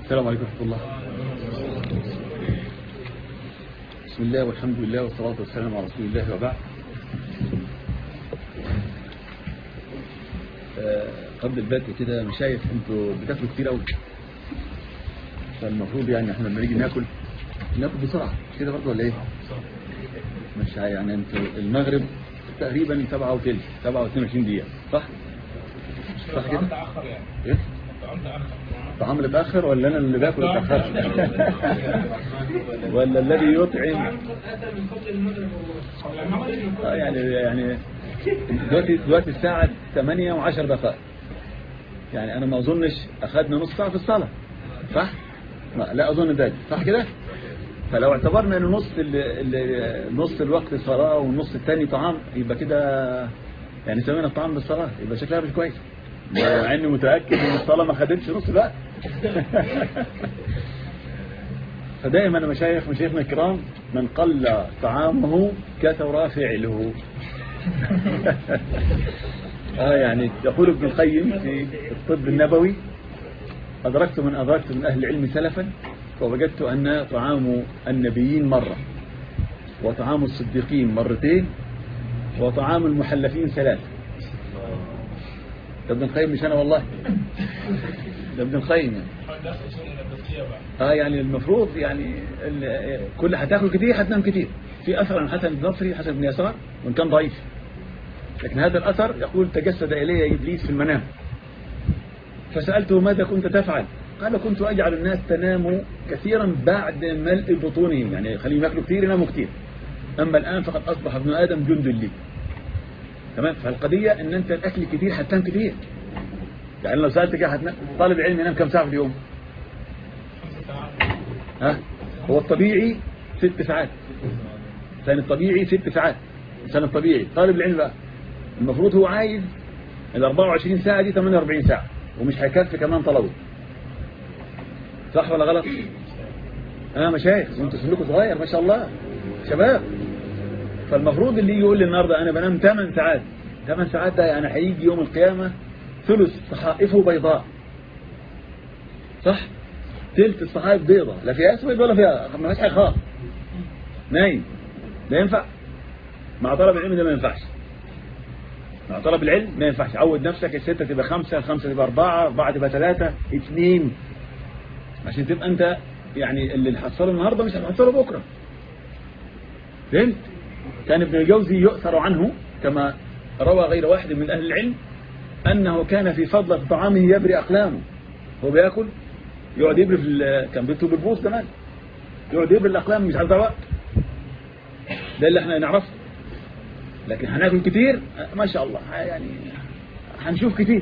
السلام عليكم ورحمة الله بسم الله والحمد لله والصلاة والسلام على رسول الله وبعد آه، قبل البدء كده مش شايف انتوا بتاكلوا كتير قوي فالمفروض يعني احنا لما نيجي ناكل ناكل بسرعة مش كده برضه ولا ايه مش عا- يعني انتوا المغرب تقريبا 7 وثلث 7 و22 دقيقة صح صح كده متأخر يعني ايه طعام تأخر طعام اللي باخر ولا انا اللي باكل اتاخرت ولا الذي يطعم أتى من قبل المغرب والله آه يعني يعني دلوقتي دلوقتي الساعة 8 و10 دقائق يعني أنا ما أظنش أخذنا نص ساعة في الصلاة صح؟ ما لا أظن ذلك صح كده؟ فلو اعتبرنا إن نص ال ال نص الوقت صلاة والنص الثاني طعام يبقى كده يعني سوينا الطعام بالصلاة يبقى شكلها مش كويس مع إني متأكد إن الصلاة ما خدتش نص الوقت فدائما أنا مشايخ مشايخنا الكرام من قل طعامه كثر فعله آه يعني يقول ابن القيم في الطب النبوي أدركت من أدركت من أهل العلم سلفا فوجدت أن طعام النبيين مرة وطعام الصديقين مرتين وطعام المحلفين ثلاث ده ابن القيم مش أنا والله ده ابن القيم يعني. ده أصول النباتية بقى اه يعني المفروض يعني ال- كل هتاكل كتير هتنام كتير في اثر عن حسن البصري حسن بن يسار وان كان ضعيف لكن هذا الاثر يقول تجسد الي ابليس في المنام فسالته ماذا كنت تفعل قال كنت اجعل الناس تنام كثيرا بعد ملء بطونهم يعني خليهم ياكلوا كتير يناموا كتير اما الان فقد اصبح ابن ادم جند لي تمام فالقضيه ان انت الاكل كتير هتنام كتير يعني لو سالتك هتنام طالب علم ينام كم ساعه في اليوم خمس ساعات ها هو الطبيعي ست ساعات الإنسان الطبيعي ست ساعات الإنسان الطبيعي طالب العلم بقى المفروض هو عايز ال 24 ساعة دي 48 ساعة ومش هيكفي كمان طلبه صح ولا غلط؟ اه مشايخ وانتوا سنكم صغير ما شاء الله شباب فالمفروض اللي يجي يقول لي النهارده انا بنام 8 ساعات 8 ساعات ده يعني هيجي يوم القيامة ثلث صحائفه بيضاء صح؟ تلت الصحائف بيضة لا فيها اسود ولا فيها ما فيهاش حاجه خالص نايم ده ينفع مع طلب العلم ده ما ينفعش مع طلب العلم ما ينفعش عود نفسك الستة تبقى خمسة الخمسة تبقى أربعة أربعة تبقى ثلاثة اثنين عشان تبقى أنت يعني اللي حصله النهاردة مش هتحصله بكرة فهمت كان ابن الجوزي يؤثر عنه كما روى غير واحد من أهل العلم أنه كان في فضلة طعامه يبري أقلامه هو بياكل يقعد يبري في ال- كان بيته بالبوس كمان يقعد يبري الأقلام مش عارف ده وقت ده اللي احنا نعرفه لكن هناكل كتير ما شاء الله يعني هنشوف كتير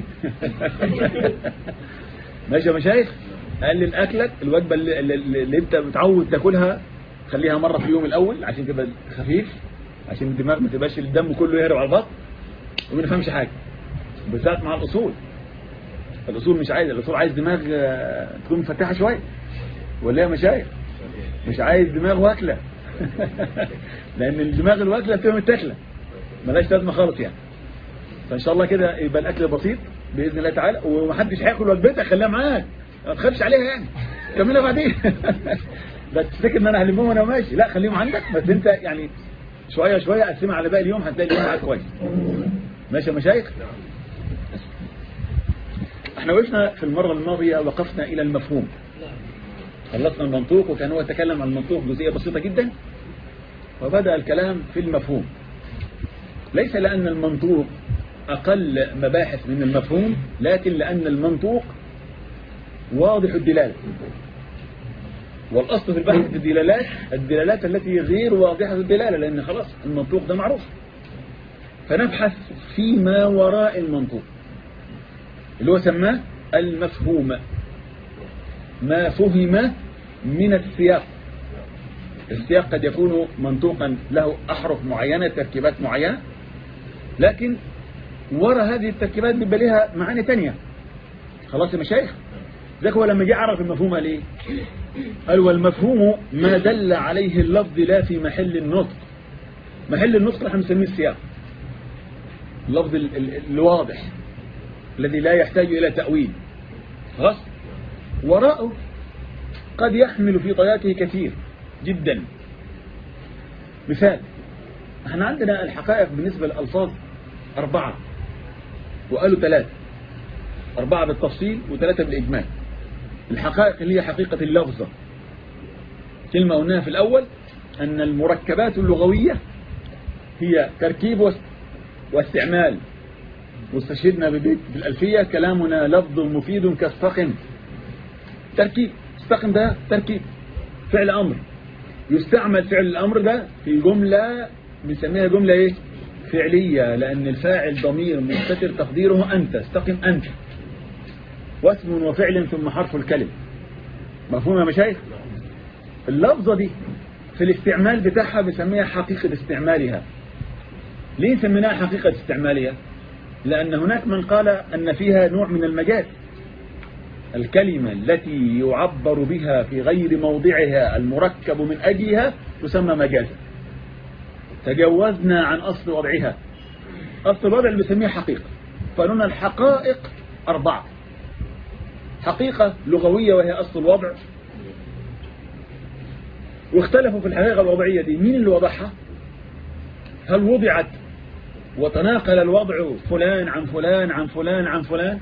ماشي يا مشايخ قلل اكلك الوجبه اللي, اللي, اللي انت متعود تاكلها خليها مره في اليوم الاول عشان تبقى خفيف عشان الدماغ ما تبقاش الدم كله يهرب على البطن وما نفهمش حاجه بالذات مع الاصول الاصول مش عايز الاصول عايز دماغ آه، تكون مفتحه شويه ولا يا مشايخ مش عايز دماغ واكله لان الدماغ الواكله بتبقى متاكله ملاش لازمه خالص يعني فان شاء الله كده يبقى الاكل بسيط باذن الله تعالى ومحدش هياكل وجبتك خليها معاك ما تخافش عليها يعني كملها بعدين بس تفتكر ان انا هلمهم وانا ماشي لا خليهم عندك بس انت يعني شويه شويه قسمها على باقي اليوم هتلاقي اليوم معاك كويس ماشي يا مشايخ احنا وقفنا في المره الماضيه وقفنا الى المفهوم خلصنا المنطوق وكان هو يتكلم عن المنطوق جزئيه بسيطه جدا وبدأ الكلام في المفهوم ليس لأن المنطوق أقل مباحث من المفهوم لكن لأن المنطوق واضح الدلالة والأصل في البحث في الدلالات الدلالات التي غير واضحة الدلالة لأن خلاص المنطوق ده معروف فنبحث فيما وراء المنطوق اللي هو سماه المفهوم ما فهم من السياق السياق قد يكون منطوقا له أحرف معينة تركيبات معينة لكن وراء هذه التركيبات بيبقى لها معاني تانية خلاص يا مشايخ ذاك هو لما جه عرف المفهوم قال ايه قال والمفهوم ما دل عليه اللفظ لا في محل النطق محل النطق احنا بنسميه السياق اللفظ ال- ال- الواضح الذي لا يحتاج إلى تأويل خلاص وراءه قد يحمل في طياته كثير جدا مثال احنا عندنا الحقائق بالنسبة للألفاظ أربعة وقالوا ثلاثة أربعة بالتفصيل وثلاثة بالإجمال الحقائق اللي هي حقيقة اللفظة كلمة قلناها في الأول أن المركبات اللغوية هي تركيب واس- واستعمال واستشهدنا ببيت بالألفية كلامنا لفظ مفيد كاستقم تركيب استقم ده تركيب فعل أمر يستعمل فعل الأمر ده في جملة بنسميها جملة إيه فعلية لأن الفاعل ضمير مستتر تقديره أنت استقم أنت واسم وفعل ثم حرف الكلم مفهوم يا مشايخ اللفظة دي في الاستعمال بتاعها بنسميها حقيقة استعمالها ليه سميناها حقيقة استعمالها لأن هناك من قال أن فيها نوع من المجاز الكلمة التي يعبر بها في غير موضعها المركب من أجلها تسمى مجازا تجوزنا عن أصل وضعها أصل الوضع اللي بنسميه حقيقة فقالوا الحقائق أربعة حقيقة لغوية وهي أصل الوضع واختلفوا في الحقيقة الوضعية دي مين اللي وضعها هل وضعت وتناقل الوضع فلان عن فلان عن فلان عن فلان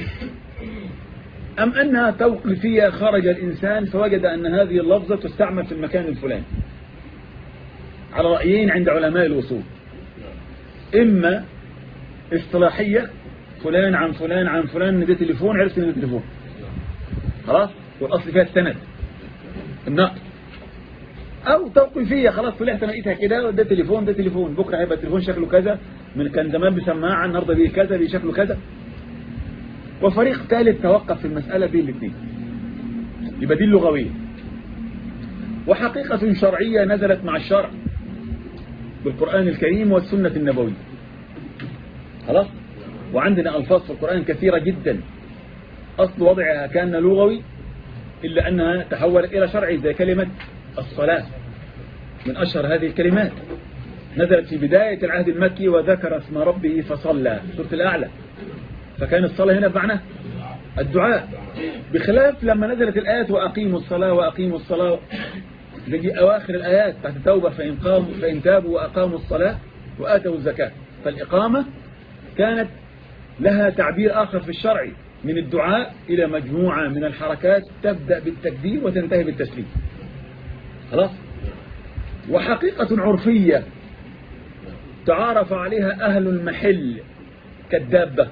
أم أنها توقيفية خرج الإنسان فوجد أن هذه اللفظة تستعمل في المكان الفلاني على رأيين عند علماء الوصول إما اصطلاحية فلان عن فلان عن فلان ده تليفون عرفت ان ده تليفون خلاص والأصل فيها السند النقل أو توقيفية خلاص طلعت أنا لقيتها كده ده تليفون ده تليفون بكرة هيبقى التليفون شكله كذا من كان زمان بسماعة النهارده بيه كذا بيه شكله كذا وفريق ثالث توقف في المسألة بين الاثنين يبقى دي اللغوية وحقيقة شرعية نزلت مع الشرع بالقرآن الكريم والسنة النبوية خلاص وعندنا ألفاظ في القرآن كثيرة جدا أصل وضعها كان لغوي إلا أنها تحولت إلى شرعي زي كلمة الصلاة من أشهر هذه الكلمات نزلت في بداية العهد المكي وذكر اسم ربه فصلى سورة الأعلى فكان الصلاة هنا بمعنى الدعاء بخلاف لما نزلت الآيات وأقيموا الصلاة وأقيموا الصلاة تجي أواخر الآيات تحت التوبة فإن, قاموا فإن تابوا وأقاموا الصلاة وآتوا الزكاة فالإقامة كانت لها تعبير آخر في الشرع من الدعاء إلى مجموعة من الحركات تبدأ بالتكبير وتنتهي بالتسليم خلاص وحقيقة عرفية تعارف عليها أهل المحل كالدابة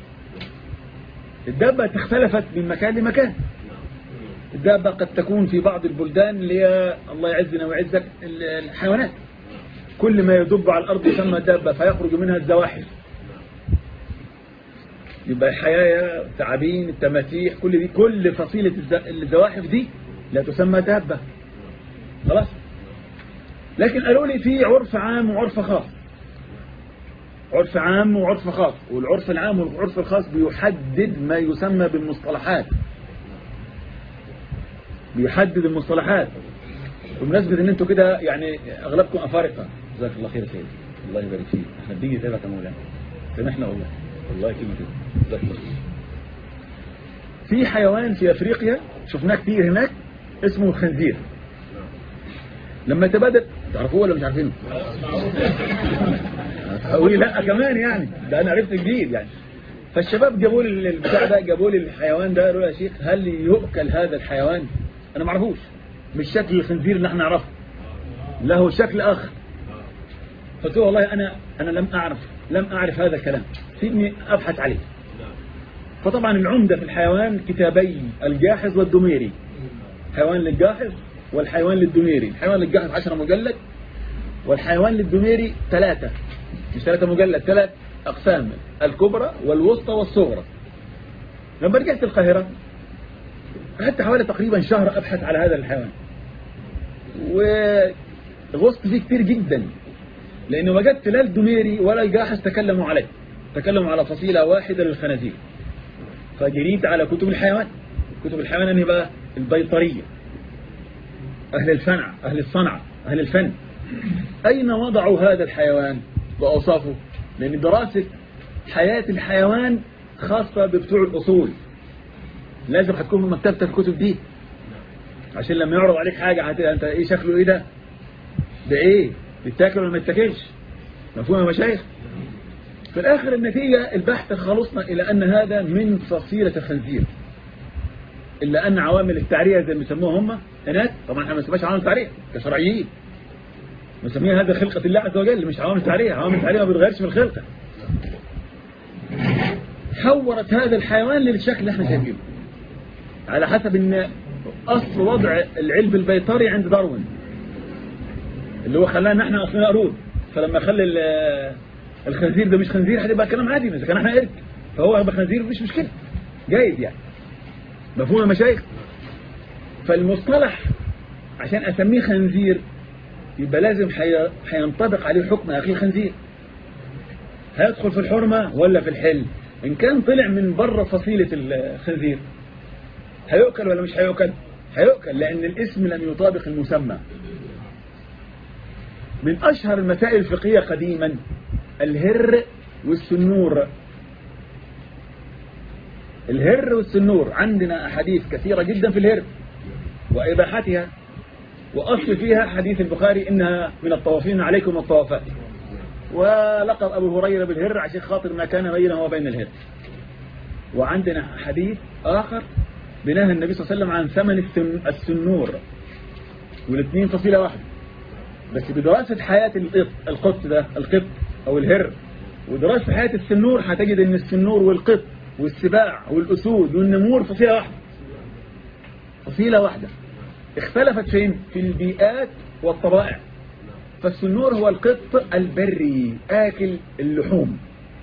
الدابة اختلفت من مكان لمكان الدابة قد تكون في بعض البلدان اللي هي الله يعزنا ويعزك الحيوانات كل ما يدب على الأرض يسمى دابة فيخرج منها الزواحف يبقى الحياة الثعابين التماسيح كل دي كل فصيلة الز- الزواحف دي لا تسمى دابة خلاص لكن قالوا لي في عرف عام وعرف خاص عرف عام وعرف خاص والعرف العام والعرف الخاص بيحدد ما يسمى بالمصطلحات بيحدد المصطلحات بمناسبة ان انتوا كده يعني اغلبكم افارقة جزاك الله خير يا سيدي الله يبارك فيك احنا بنيجي نتابعك يا مولانا سامحنا والله والله كلمة كده جزاك الله خير في حيوان في افريقيا شفناه كتير هناك اسمه الخنزير لما تبادل تعرفوه ولا مش عارفينه هقول لا كمان يعني ده انا عرفت جديد يعني فالشباب جابوا لي البتاع ده جابوا لي الحيوان ده قالوا لي يا شيخ هل يؤكل هذا الحيوان انا ما اعرفوش مش شكل الخنزير اللي احنا نعرفه له شكل اخر قلت له والله انا انا لم اعرف لم اعرف هذا الكلام سيبني ابحث عليه فطبعا العمدة في الحيوان كتابين الجاحظ والدميري حيوان للجاحظ والحيوان للدميري الحيوان للجاحظ 10 مجلد والحيوان للدميري ثلاثة مش ثلاثة مجلد ثلاث أقسام الكبرى والوسطى والصغرى لما رجعت القاهرة قعدت حوالي تقريبا شهر أبحث على هذا الحيوان وغصت فيه كتير جدا لأنه وجدت لا الدميري ولا الجاحظ تكلموا عليه تكلموا على فصيلة واحدة للخنازير فجريت على كتب الحيوان كتب الحيوان أنه بقى البيطرية أهل الفنع أهل الصنعة أهل الفن أين وضعوا هذا الحيوان وأوصافه لأن دراسة حياة الحيوان خاصة ببتوع الأصول لازم هتكون في مكتبة الكتب دي عشان لما يعرض عليك حاجة هت... انت ايه شكله ايه ده ده ايه بيتاكل ولا ما يتاكلش مفهوم يا مشايخ في الاخر النتيجة البحث خلصنا الى ان هذا من فصيلة الخنزير الا ان عوامل التعرية زي ما بيسموها هم هناك طبعا احنا ما بنسميهاش عوامل تعرية كشرعيين بنسميها هذا خلقة الله عز وجل مش عوامل تعرية عوامل تعرية ما بتغيرش من الخلقة حورت هذا الحيوان للشكل اللي احنا شايفينه على حسب ان اصل وضع العلب البيطري عند داروين اللي هو خلانا احنا اصلنا قرود فلما خلي ال- الخنزير ده مش خنزير هتبقى كلام عادي اذا كان احنا قرد فهو هيبقى خنزير مفيش مشكله جيد يعني مفهوم يا مشايخ فالمصطلح عشان اسميه خنزير يبقى لازم حي- هينطبق عليه حكم اخي الخنزير هيدخل في الحرمة ولا في الحل إن كان طلع من بره فصيلة الخنزير هيؤكل ولا مش هيؤكل هيؤكل لأن الاسم لم يطابق المسمى من أشهر المسائل الفقهية قديما الهر والسنور الهر والسنور عندنا أحاديث كثيرة جدا في الهر وإباحتها وأصل فيها حديث البخاري إنها من الطوافين عليكم الطوافات ولقب أبو هريرة بالهر عشان خاطر ما كان بينه وبين الهر وعندنا حديث آخر بنهى النبي صلى الله عليه وسلم عن ثمن السن- السنور والاثنين فصيلة واحدة بس بدراسة حياة القط القط ده القط أو الهر ودراسة حياة السنور هتجد ان السنور والقط والسباع والأسود والنمور فصيلة واحدة فصيلة واحدة اختلفت فين في البيئات والطبائع فالسنور هو القط البري آكل اللحوم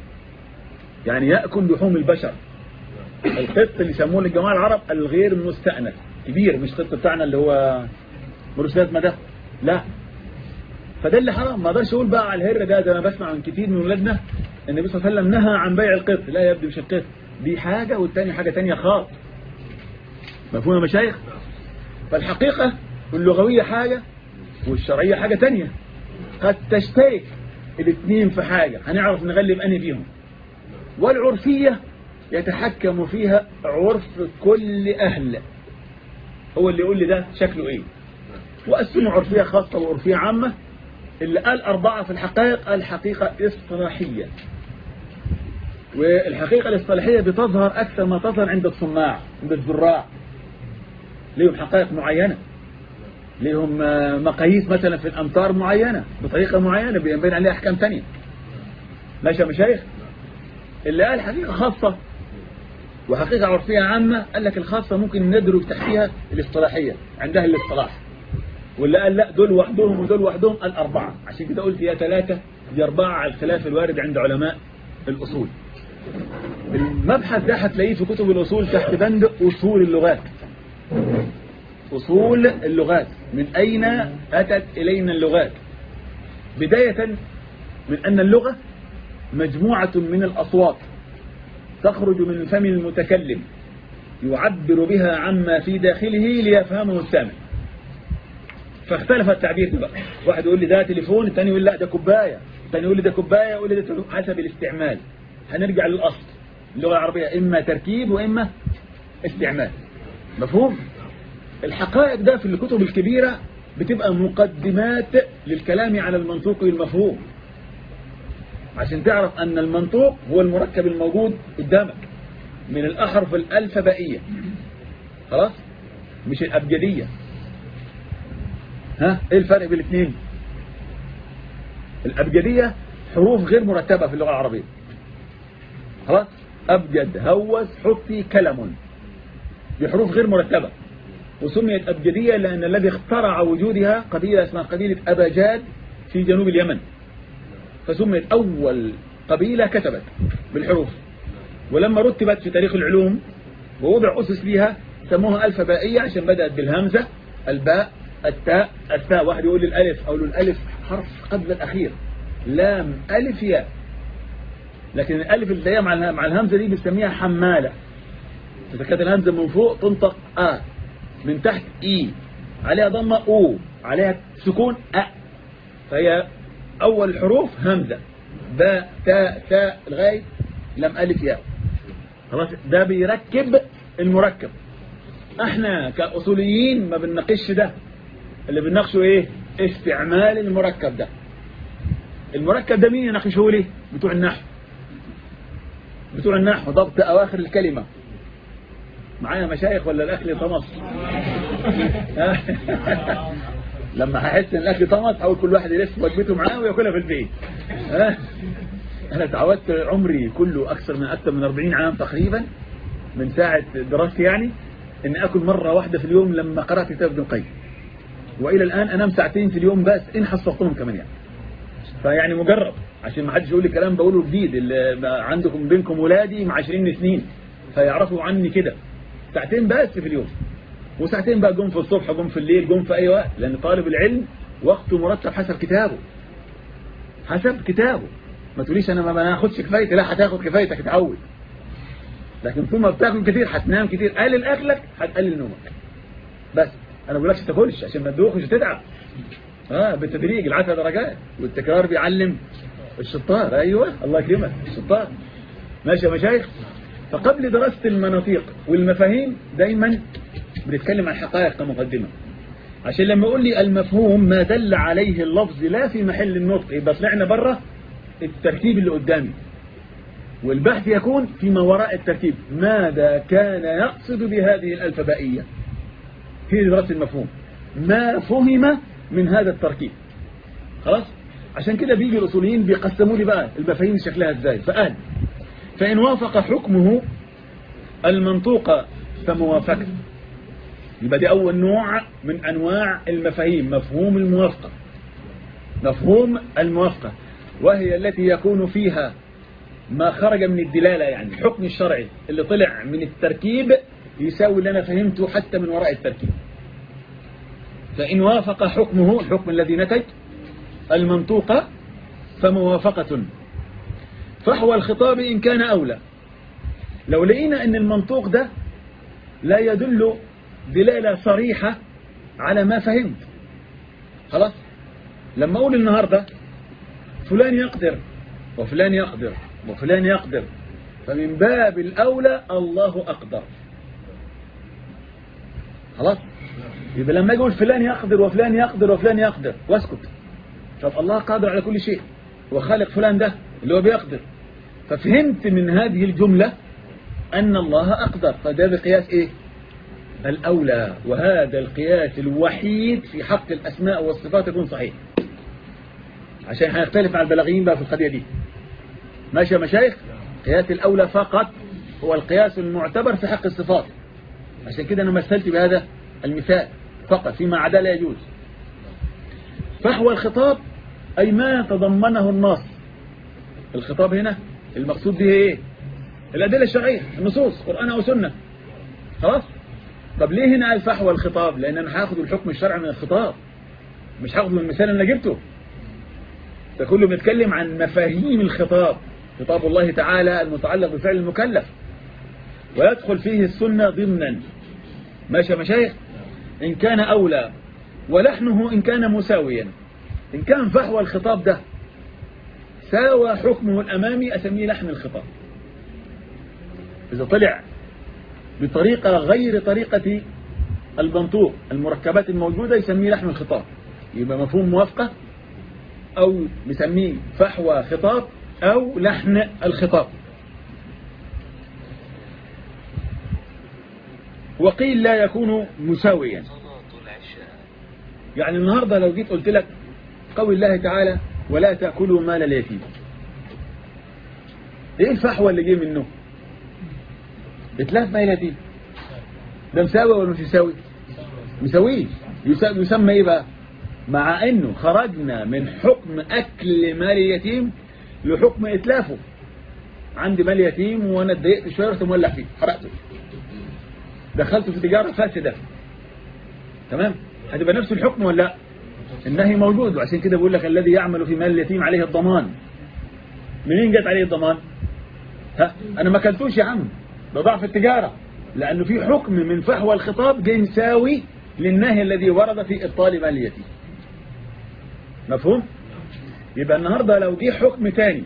يعني يأكل لحوم البشر القط اللي يسموه الجماعة العرب الغير مستأنس كبير مش قط بتاعنا اللي هو بروسيات ده لا فده اللي حرام ما اقدرش اقول بقى على الهر ده ده انا بسمع من كتير من ولادنا النبي صلى الله عليه وسلم نهى عن بيع القط لا يا ابني مش القط دي حاجة والتاني حاجة تانية خالص مفهوم يا مشايخ فالحقيقة اللغوية حاجة والشرعية حاجة تانية قد تشترك الاثنين في حاجة هنعرف نغلب أنهي فيهم والعرفية يتحكم فيها عرف كل أهل هو اللي يقول لي ده شكله إيه وقسموا عرفية خاصة وعرفية عامة اللي قال أربعة في الحقائق قال حقيقة اصطلاحية والحقيقة الاصطلاحية بتظهر أكثر ما تظهر عند الصناع عند الزراع ليهم حقائق معينة ليهم آه، مقاييس مثلا في الأمطار معينة بطريقة معينة بينبين عليها أحكام تانية ماشي يا مشايخ اللي قال حقيقة خاصة وحقيقة عرفية عامة قال لك الخاصة ممكن ندرج تحتها الاصطلاحية عندها الاصطلاح واللي قال لا دول وحدهم ودول وحدهم قال أربعة عشان كده قلت يا ثلاثة يا أربعة على الخلاف الوارد عند علماء الأصول المبحث ده هتلاقيه في كتب الأصول تحت بند أصول اللغات أصول اللغات من أين أتت إلينا اللغات بداية من أن اللغة مجموعة من الأصوات تخرج من فم المتكلم يعبر بها عما في داخله ليفهمه السامع فاختلف التعبير ده بقى واحد يقول لي ده تليفون الثاني يقول لا ده كوباية الثاني يقول لي ده كوباية يقول لي ده تليفون حسب الاستعمال هنرجع للأصل اللغة العربية إما تركيب وإما استعمال مفهوم الحقائق ده في الكتب الكبيرة بتبقى مقدمات للكلام على المنطوق والمفهوم عشان تعرف أن المنطوق هو المركب الموجود قدامك من الأحرف الألفبائية خلاص مش الأبجدية ها ايه الفرق بين الاثنين الأبجدية حروف غير مرتبة في اللغة العربية خلاص أبجد هوس حطي كلم دي حروف غير مرتبة وسميت أبجدية لأن الذي اخترع وجودها قبيلة اسمها قبيلة أباجاد في جنوب اليمن فسميت أول قبيلة كتبت بالحروف ولما رتبت في تاريخ العلوم ووضع أسس ليها سموها ألفبائية عشان بدأت بالهمزة الباء التاء الثاء واحد يقول لي الألف أو له الألف حرف قبل الأخير لام ألف ياء لكن الألف اللي هي مع مع الهمزة دي بنسميها حمالة إذا كانت الهمزة من فوق تنطق آ من تحت إي عليها ضمة أو عليها سكون أ فهي أول الحروف همزة باء تاء تاء لغاية لم ألف ياء خلاص ده بيركب المركب احنا كأصوليين ما بنناقش ده اللي بنناقشه ايه استعمال المركب ده المركب ده مين يناقشه لي بتوع النحو بتوع النحو ضبط اواخر الكلمة معايا مشايخ ولا الاكل طمس لما هحس ان الاكل طمس اول كل واحد يلف وجبته معاه وياكلها في البيت ها؟ انا تعودت عمري كله اكثر من اكثر من 40 عام تقريبا من ساعة دراستي يعني ان اكل مرة واحدة في اليوم لما قرأت كتاب ابن القيم والى الان انام ساعتين في اليوم بس ان حصلتهم كمان يعني فيعني مجرب عشان ما حدش يقول لي كلام بقوله جديد اللي عندكم بينكم ولادي مع 20 سنين فيعرفوا عني كده ساعتين بس في اليوم وساعتين بقى جم في الصبح جم في الليل جم في اي وقت لان طالب العلم وقته مرتب حسب كتابه حسب كتابه ما تقوليش انا ما بناخدش كفايتي لا هتاخد كفايتك اتعود لكن طول ما بتاكل كتير هتنام كتير قلل اكلك هتقلل نومك بس انا ما بقولكش تاكلش عشان ما تدوخش وتتعب اه بالتدريج العشر درجات والتكرار بيعلم الشطار ايوه الله يكرمك الشطار ماشي يا مشايخ فقبل دراسة المناطيق والمفاهيم دايما بنتكلم عن حقائق كمقدمة عشان لما يقول لي المفهوم ما دل عليه اللفظ لا في محل النطق يبقى طلعنا بره الترتيب اللي قدامي والبحث يكون فيما وراء الترتيب ماذا كان يقصد بهذه الألفبائية هي دراسة المفهوم ما فهم من هذا التركيب خلاص عشان كده بيجي الأصوليين بيقسموا لي بقى المفاهيم شكلها ازاي فقال فإن وافق حكمه المنطوق فموافقة يبقى دي أول نوع من أنواع المفاهيم مفهوم الموافقة مفهوم الموافقة وهي التي يكون فيها ما خرج من الدلالة يعني الحكم الشرعي اللي طلع من التركيب يساوي اللي أنا فهمته حتى من وراء التركيب فإن وافق حكمه الحكم الذي نتج المنطوق فموافقة فحوى الخطاب إن كان أولى لو لقينا أن المنطوق ده لا يدل دلالة صريحة على ما فهمت خلاص لما أقول النهاردة فلان يقدر وفلان يقدر وفلان يقدر فمن باب الأولى الله أقدر خلاص يبقى لما يقول فلان يقدر وفلان يقدر وفلان يقدر واسكت طب الله قادر على كل شيء وخالق فلان ده اللي هو بيقدر ففهمت من هذه الجملة أن الله أقدر فده بقياس إيه الأولى وهذا القياس الوحيد في حق الأسماء والصفات يكون صحيح عشان هنختلف مع البلاغيين بقى في القضية دي ماشي يا مشايخ قياس الأولى فقط هو القياس المعتبر في حق الصفات عشان كده أنا مثلت بهذا المثال فقط فيما عدا لا يجوز فحوى الخطاب أي ما تضمنه النص الخطاب هنا المقصود به ايه الأدلة الشرعية النصوص قرآن أو سنة خلاص طب ليه هنا قال فحوى الخطاب لأن أنا هاخد الحكم الشرعي من الخطاب مش هاخده من المثال اللي أنا جبته ده كله بيتكلم عن مفاهيم الخطاب خطاب الله تعالى المتعلق بفعل المكلف ويدخل فيه السنة ضمنا ماشي يا مشايخ إن كان أولى ولحنه إن كان مساويا إن كان فحوى الخطاب ده ساوى حكمه الأمامي أسميه لحن الخطاب إذا طلع بطريقة غير طريقة البنطوق المركبات الموجودة يسميه لحن الخطاب يبقى مفهوم موافقة أو نسميه فحوى خطاب أو لحن الخطاب وقيل لا يكون مساويا يعني النهاردة لو جيت قلت لك قول الله تعالى ولا تأكلوا مال اليتيم ايه الفحوى اللي جه منه اتلاف مال اليتيم ده مساوي ولا مش مساوي مساويه يسمى ايه بقى مع انه خرجنا من حكم اكل مال اليتيم لحكم اتلافه عندي مال يتيم وانا اتضايقت شويه رحت مولع فيه حرقته دخلته في تجاره فاسده تمام هتبقى نفس الحكم ولا لا النهي موجود وعشان كده بقول لك الذي يعمل في مال اليتيم عليه الضمان منين جت عليه الضمان ها انا ما كلتوش يا عم ده ضعف التجاره لانه في حكم من فحوى الخطاب جاي مساوي للنهي الذي ورد في ابطال مال اليتيم مفهوم يبقى النهارده لو جه حكم تاني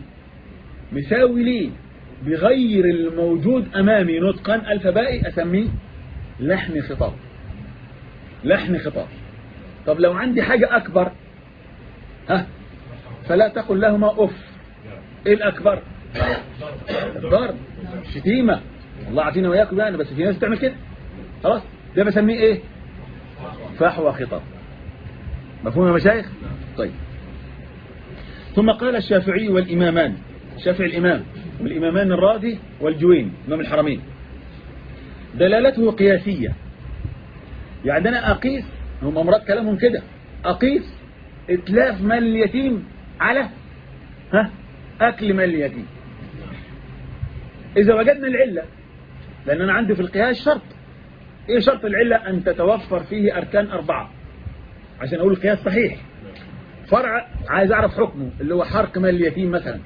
مساوي ليه بغير الموجود امامي نطقا الفبائي اسميه لحن خطاب لحن خطاب طب لو عندي حاجة أكبر ها فلا تقل لهما أف إيه الأكبر الضرب شتيمة الله عافينا وياكم يعني بس في ناس بتعمل كده خلاص ده بسميه إيه فحوى خطاب مفهوم يا مشايخ طيب ثم قال الشافعي والإمامان الشافعي الإمام والإمامان الرازي والجوين إمام الحرمين دلالته قياسية يعني أنا أقيس هم أمراض كلامهم كده أقيس إتلاف مال اليتيم على ها أكل مال اليتيم إذا وجدنا العلة لأن أنا عندي في القياس شرط إيه شرط العلة أن تتوفر فيه أركان أربعة عشان أقول القياس صحيح فرع عايز أعرف حكمه اللي هو حرق مال اليتيم مثلا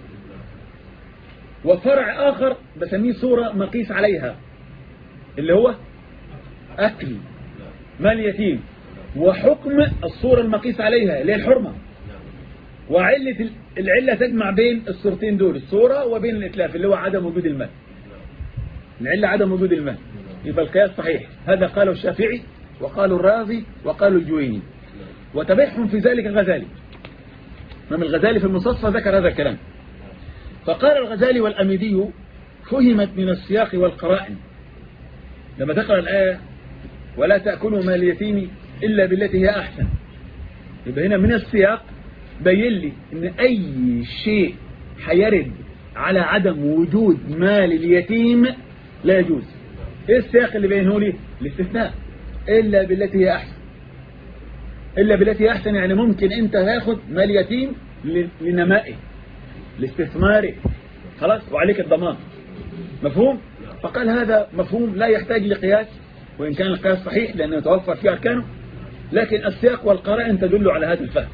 وفرع آخر بسميه صورة مقيس عليها اللي هو أكل مال اليتيم وحكم الصورة المقيس عليها اللي هي الحرمة وعلة العلة تجمع بين الصورتين دول الصورة وبين الإتلاف اللي هو عدم وجود المال العلة عدم وجود المال يبقى القياس صحيح هذا قاله الشافعي وقالوا الرازي وقالوا الجويني وتبعهم في ذلك الغزالي من الغزالي في المصفى ذكر هذا الكلام فقال الغزالي والأميدي فهمت من السياق والقرائن لما تقرأ الآية ولا تأكلوا مال اليتيم إلا بالتي هي أحسن يبقى هنا من السياق بين لي إن أي شيء حيرد على عدم وجود مال اليتيم لا يجوز إيه السياق اللي بينه لي الاستثناء إلا بالتي هي أحسن إلا بالتي هي أحسن يعني ممكن أنت تاخد مال يتيم لنمائه لاستثماره خلاص وعليك الضمان مفهوم فقال هذا مفهوم لا يحتاج لقياس وإن كان القياس صحيح لأنه يتوفر فيه أركانه لكن السياق والقرائن تدل على هذا الفهم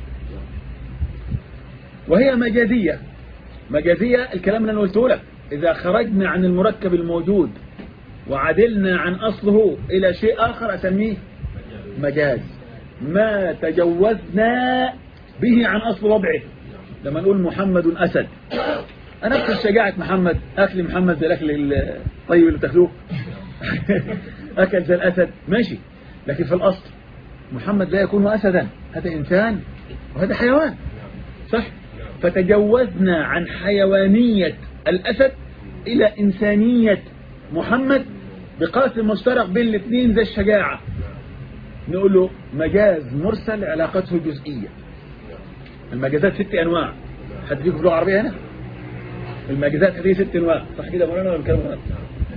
وهي مجازية مجازية الكلام اللي أنا قلته لك إذا خرجنا عن المركب الموجود وعدلنا عن أصله إلى شيء آخر أسميه مجاز ما تجوزنا به عن أصل وضعه لما نقول محمد أسد أنا أذكر شجاعة محمد أكل محمد زي الأكل الطيب اللي بتاكلوه أكل زي الأسد ماشي لكن في الأصل محمد لا يكون أسدا هذا إنسان وهذا حيوان صح فتجوزنا عن حيوانية الأسد إلى إنسانية محمد بقاسم مشترك بين الاثنين زي الشجاعة نقول له مجاز مرسل علاقته جزئية المجازات ست أنواع حد فيكم في اللغة العربية هنا المجازات هذه ست أنواع صح كده مولانا ولا الكلام غلط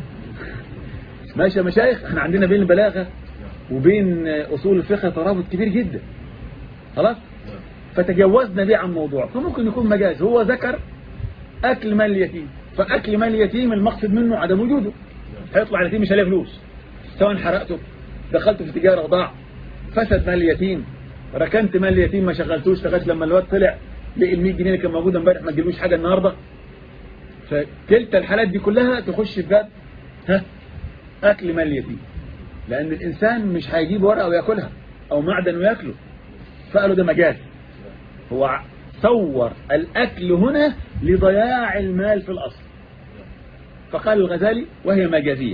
ماشي يا مشايخ احنا عندنا بين البلاغة وبين أصول الفقه ترابط كبير جدا خلاص فتجوزنا به عن موضوع فممكن يكون مجاز هو ذكر أكل مال اليتيم فأكل مال اليتيم المقصد منه عدم وجوده هيطلع اليتيم مش عليه فلوس سواء حرقته دخلت في تجارة ضاع فسد مال اليتيم ركنت مال اليتيم ما شغلتوش لغايه لما الواد طلع لقي ال 100 جنيه اللي كان موجود امبارح ما تجيبوش حاجه النهارده فكلتا الحالات دي كلها تخش في باب ها اكل مال اليتيم لان الانسان مش هيجيب ورقه وياكلها او معدن وياكله فقالوا ده مجاز هو صور الاكل هنا لضياع المال في الاصل فقال الغزالي وهي مجازيه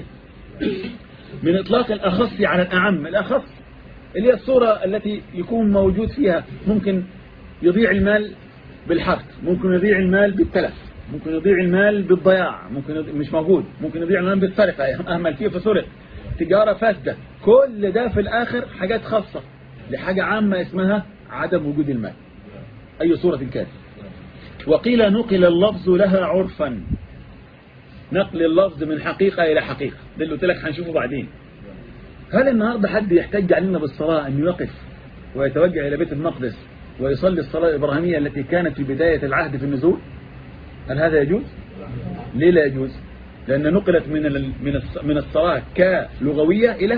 من اطلاق الاخص على الاعم الاخص اللي هي الصورة التي يكون موجود فيها ممكن يضيع المال بالحرق ممكن يضيع المال بالتلف ممكن يضيع المال بالضياع ممكن يضيع مش موجود ممكن يضيع المال بالسرقة أهمل فيه فسرق تجارة فاسدة كل ده في الآخر حاجات خاصة لحاجة عامة اسمها عدم وجود المال أي صورة كانت وقيل نقل اللفظ لها عرفا نقل اللفظ من حقيقة إلى حقيقة ده اللي قلت لك هنشوفه بعدين هل النهاردة حد يحتج علينا بالصلاة أن يقف ويتوجه إلى بيت المقدس ويصلي الصلاة الإبراهيمية التي كانت في بداية العهد في النزول هل هذا يجوز؟ ليه لا يجوز؟ لأن نقلت من من من الصلاة كلغوية إلى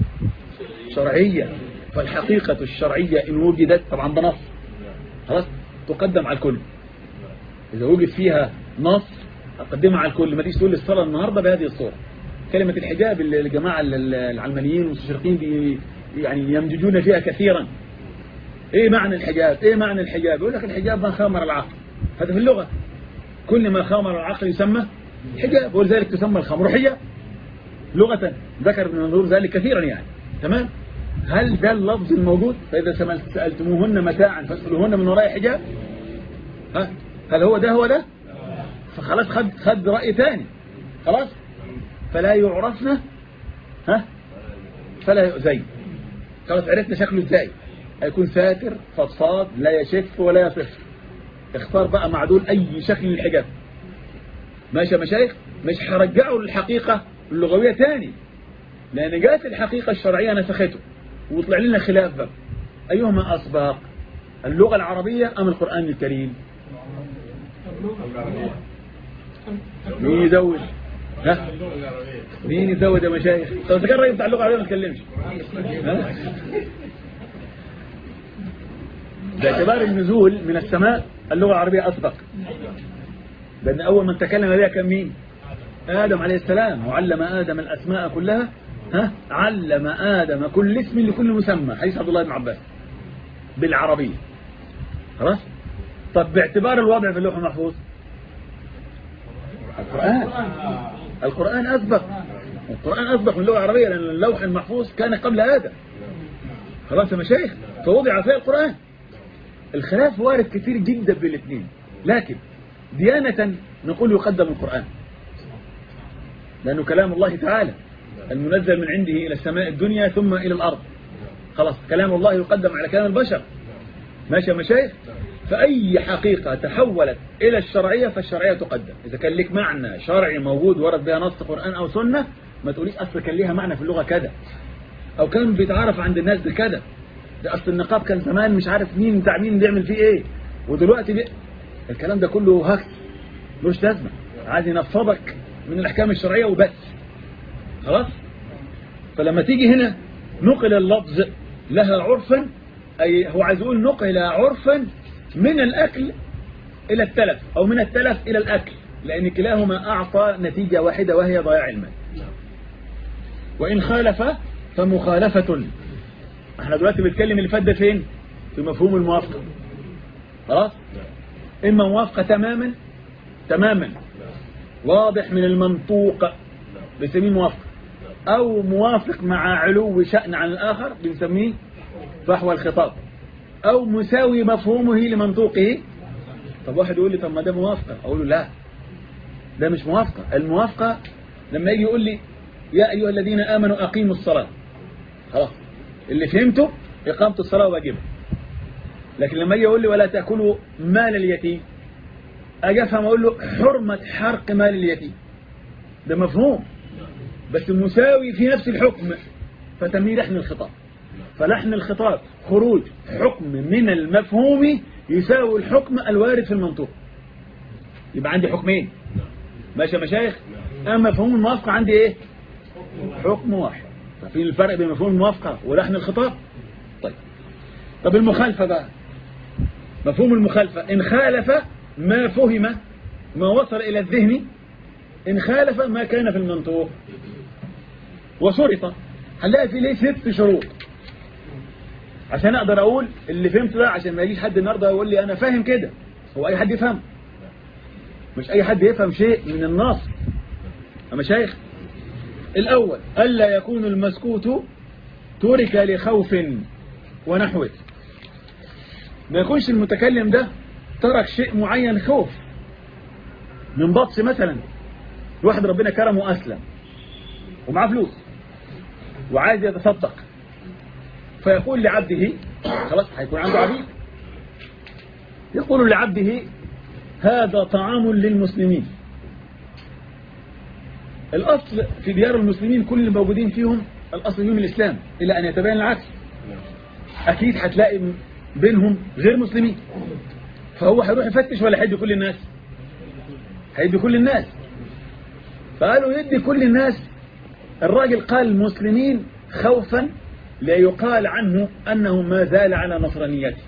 شرعية فالحقيقة الشرعية إن وجدت طبعا بنص خلاص تقدم على الكل إذا وجد فيها نص أقدمها على الكل ما تيجي تقول الصلاة النهاردة بهذه الصورة كلمة الحجاب اللي الجماعة العلمانيين والمستشرقين بي يعني يمجدون فيها كثيرا ايه معنى الحجاب ايه معنى الحجاب يقول لك الحجاب ما خامر العقل هذا في اللغة كل ما خامر العقل يسمى حجاب ولذلك تسمى الخمر حجاب لغة ذكر ابن منظور ذلك كثيرا يعني تمام هل ده اللفظ الموجود فإذا سألتموهن متاعا فاسألوهن من وراء حجاب ها هل هو ده هو ده فخلاص خد خد رأي ثاني خلاص فلا يعرفن ها فلا يؤذين خلاص عرفنا شكله ازاي هيكون ساتر فضفاض لا يشف ولا يصف اختار بقى معدول اي شكل للحجاب ماشي يا مشايخ مش هرجعه للحقيقة اللغوية تاني لأن جاءت الحقيقة الشرعية نسخته وطلع لنا خلاف بقى أيهما أسبق اللغة العربية أم القرآن الكريم مين يزود ها مين يزود يا مشايخ طب إذا كان الراجل بتاع اللغة العربية ما تكلمش ها؟ باعتبار النزول من السماء اللغة العربية أسبق لأن أول من تكلم بها كان مين آدم عليه السلام وعلم آدم الأسماء كلها ها علم آدم كل اسم لكل مسمى حديث عبد الله بن عباس بالعربية خلاص طب باعتبار الوضع في اللوح المحفوظ القرآن القرآن أسبق القرآن أسبق من اللغة العربية لأن اللوح المحفوظ كان قبل آدم خلاص يا مشايخ فوضع فيه القرآن الخلاف وارد كثير جدا بين الاثنين لكن ديانة نقول يقدم القرآن لأنه كلام الله تعالى المنزل من عنده إلى السماء الدنيا ثم إلى الأرض خلاص كلام الله يقدم على كلام البشر ماشي يا مشايخ فأي حقيقة تحولت إلى الشرعية فالشرعية تقدم إذا كان لك معنى شرعي موجود ورد بها نص قرآن أو سنة ما تقوليش أصل كان ليها معنى في اللغة كذا أو كان بيتعرف عند الناس بكذا ده أصل النقاب كان زمان مش عارف مين بتاع مين بيعمل فيه إيه ودلوقتي بي... الكلام ده كله هكس ملوش لازمة عايز ينفضك من الأحكام الشرعية وبس خلاص فلما تيجي هنا نقل اللفظ لها عرفا أي هو عايز يقول نقل عرفا من الأكل إلى التلف أو من التلف إلى الأكل لأن كلاهما أعطى نتيجة واحدة وهي ضياع المال وإن خالف فمخالفة احنا دلوقتي بنتكلم اللي فات ده فين في مفهوم الموافقة خلاص إما موافقة تماما تماما واضح من المنطوق بنسميه موافق أو موافق مع علو شأن عن الآخر بنسميه فحوى الخطاب أو مساوي مفهومه لمنطوقه طب واحد يقول لي طب ما ده موافقة أقول له لا ده مش موافقة الموافقة لما يجي يقول لي يا أيها الذين آمنوا أقيموا الصلاة خلاص اللي فهمته إقامة الصلاة واجبة لكن لما يجي يقول لي ولا تأكلوا مال اليتيم أجي أفهم أقول له حرمة حرق مال اليتيم ده مفهوم بس مساوي في نفس الحكم فتميه لحن الخطاب فلحن الخطاب خروج حكم من المفهوم يساوي الحكم الوارد في المنطوق يبقى عندي حكمين ماشي يا مشايخ أما مفهوم الموافقة عندي إيه حكم واحد ففي الفرق بين مفهوم الموافقة ولحن الخطاب طيب طب المخالفة بقى مفهوم المخالفة إن خالف ما فهم ما وصل إلى الذهن إن خالف ما كان في المنطوق وشرط هنلاقي في ليه ست شروط عشان أقدر أقول اللي فهمته ده عشان ما يجيش حد النهارده يقول لي أنا فاهم كده هو أي حد يفهم مش أي حد يفهم شيء من النص أما شيخ الأول ألا يكون المسكوت ترك لخوف ونحوه ما يكونش المتكلم ده ترك شيء معين خوف من بطش مثلا واحد ربنا كرمه وأسلم ومعاه فلوس وعايز يتصدق فيقول لعبده خلاص هيكون عنده عبيد يقول لعبده هذا طعام للمسلمين الأصل في ديار المسلمين كل اللي موجودين فيهم الأصل فيهم الإسلام إلى أن يتبين العكس أكيد هتلاقي بينهم غير مسلمين فهو هيروح يفتش ولا هيدي كل الناس هيدي كل الناس فقالوا يدي كل الناس الراجل قال مسلمين خوفا لا يقال عنه أنه ما زال على نصرانيته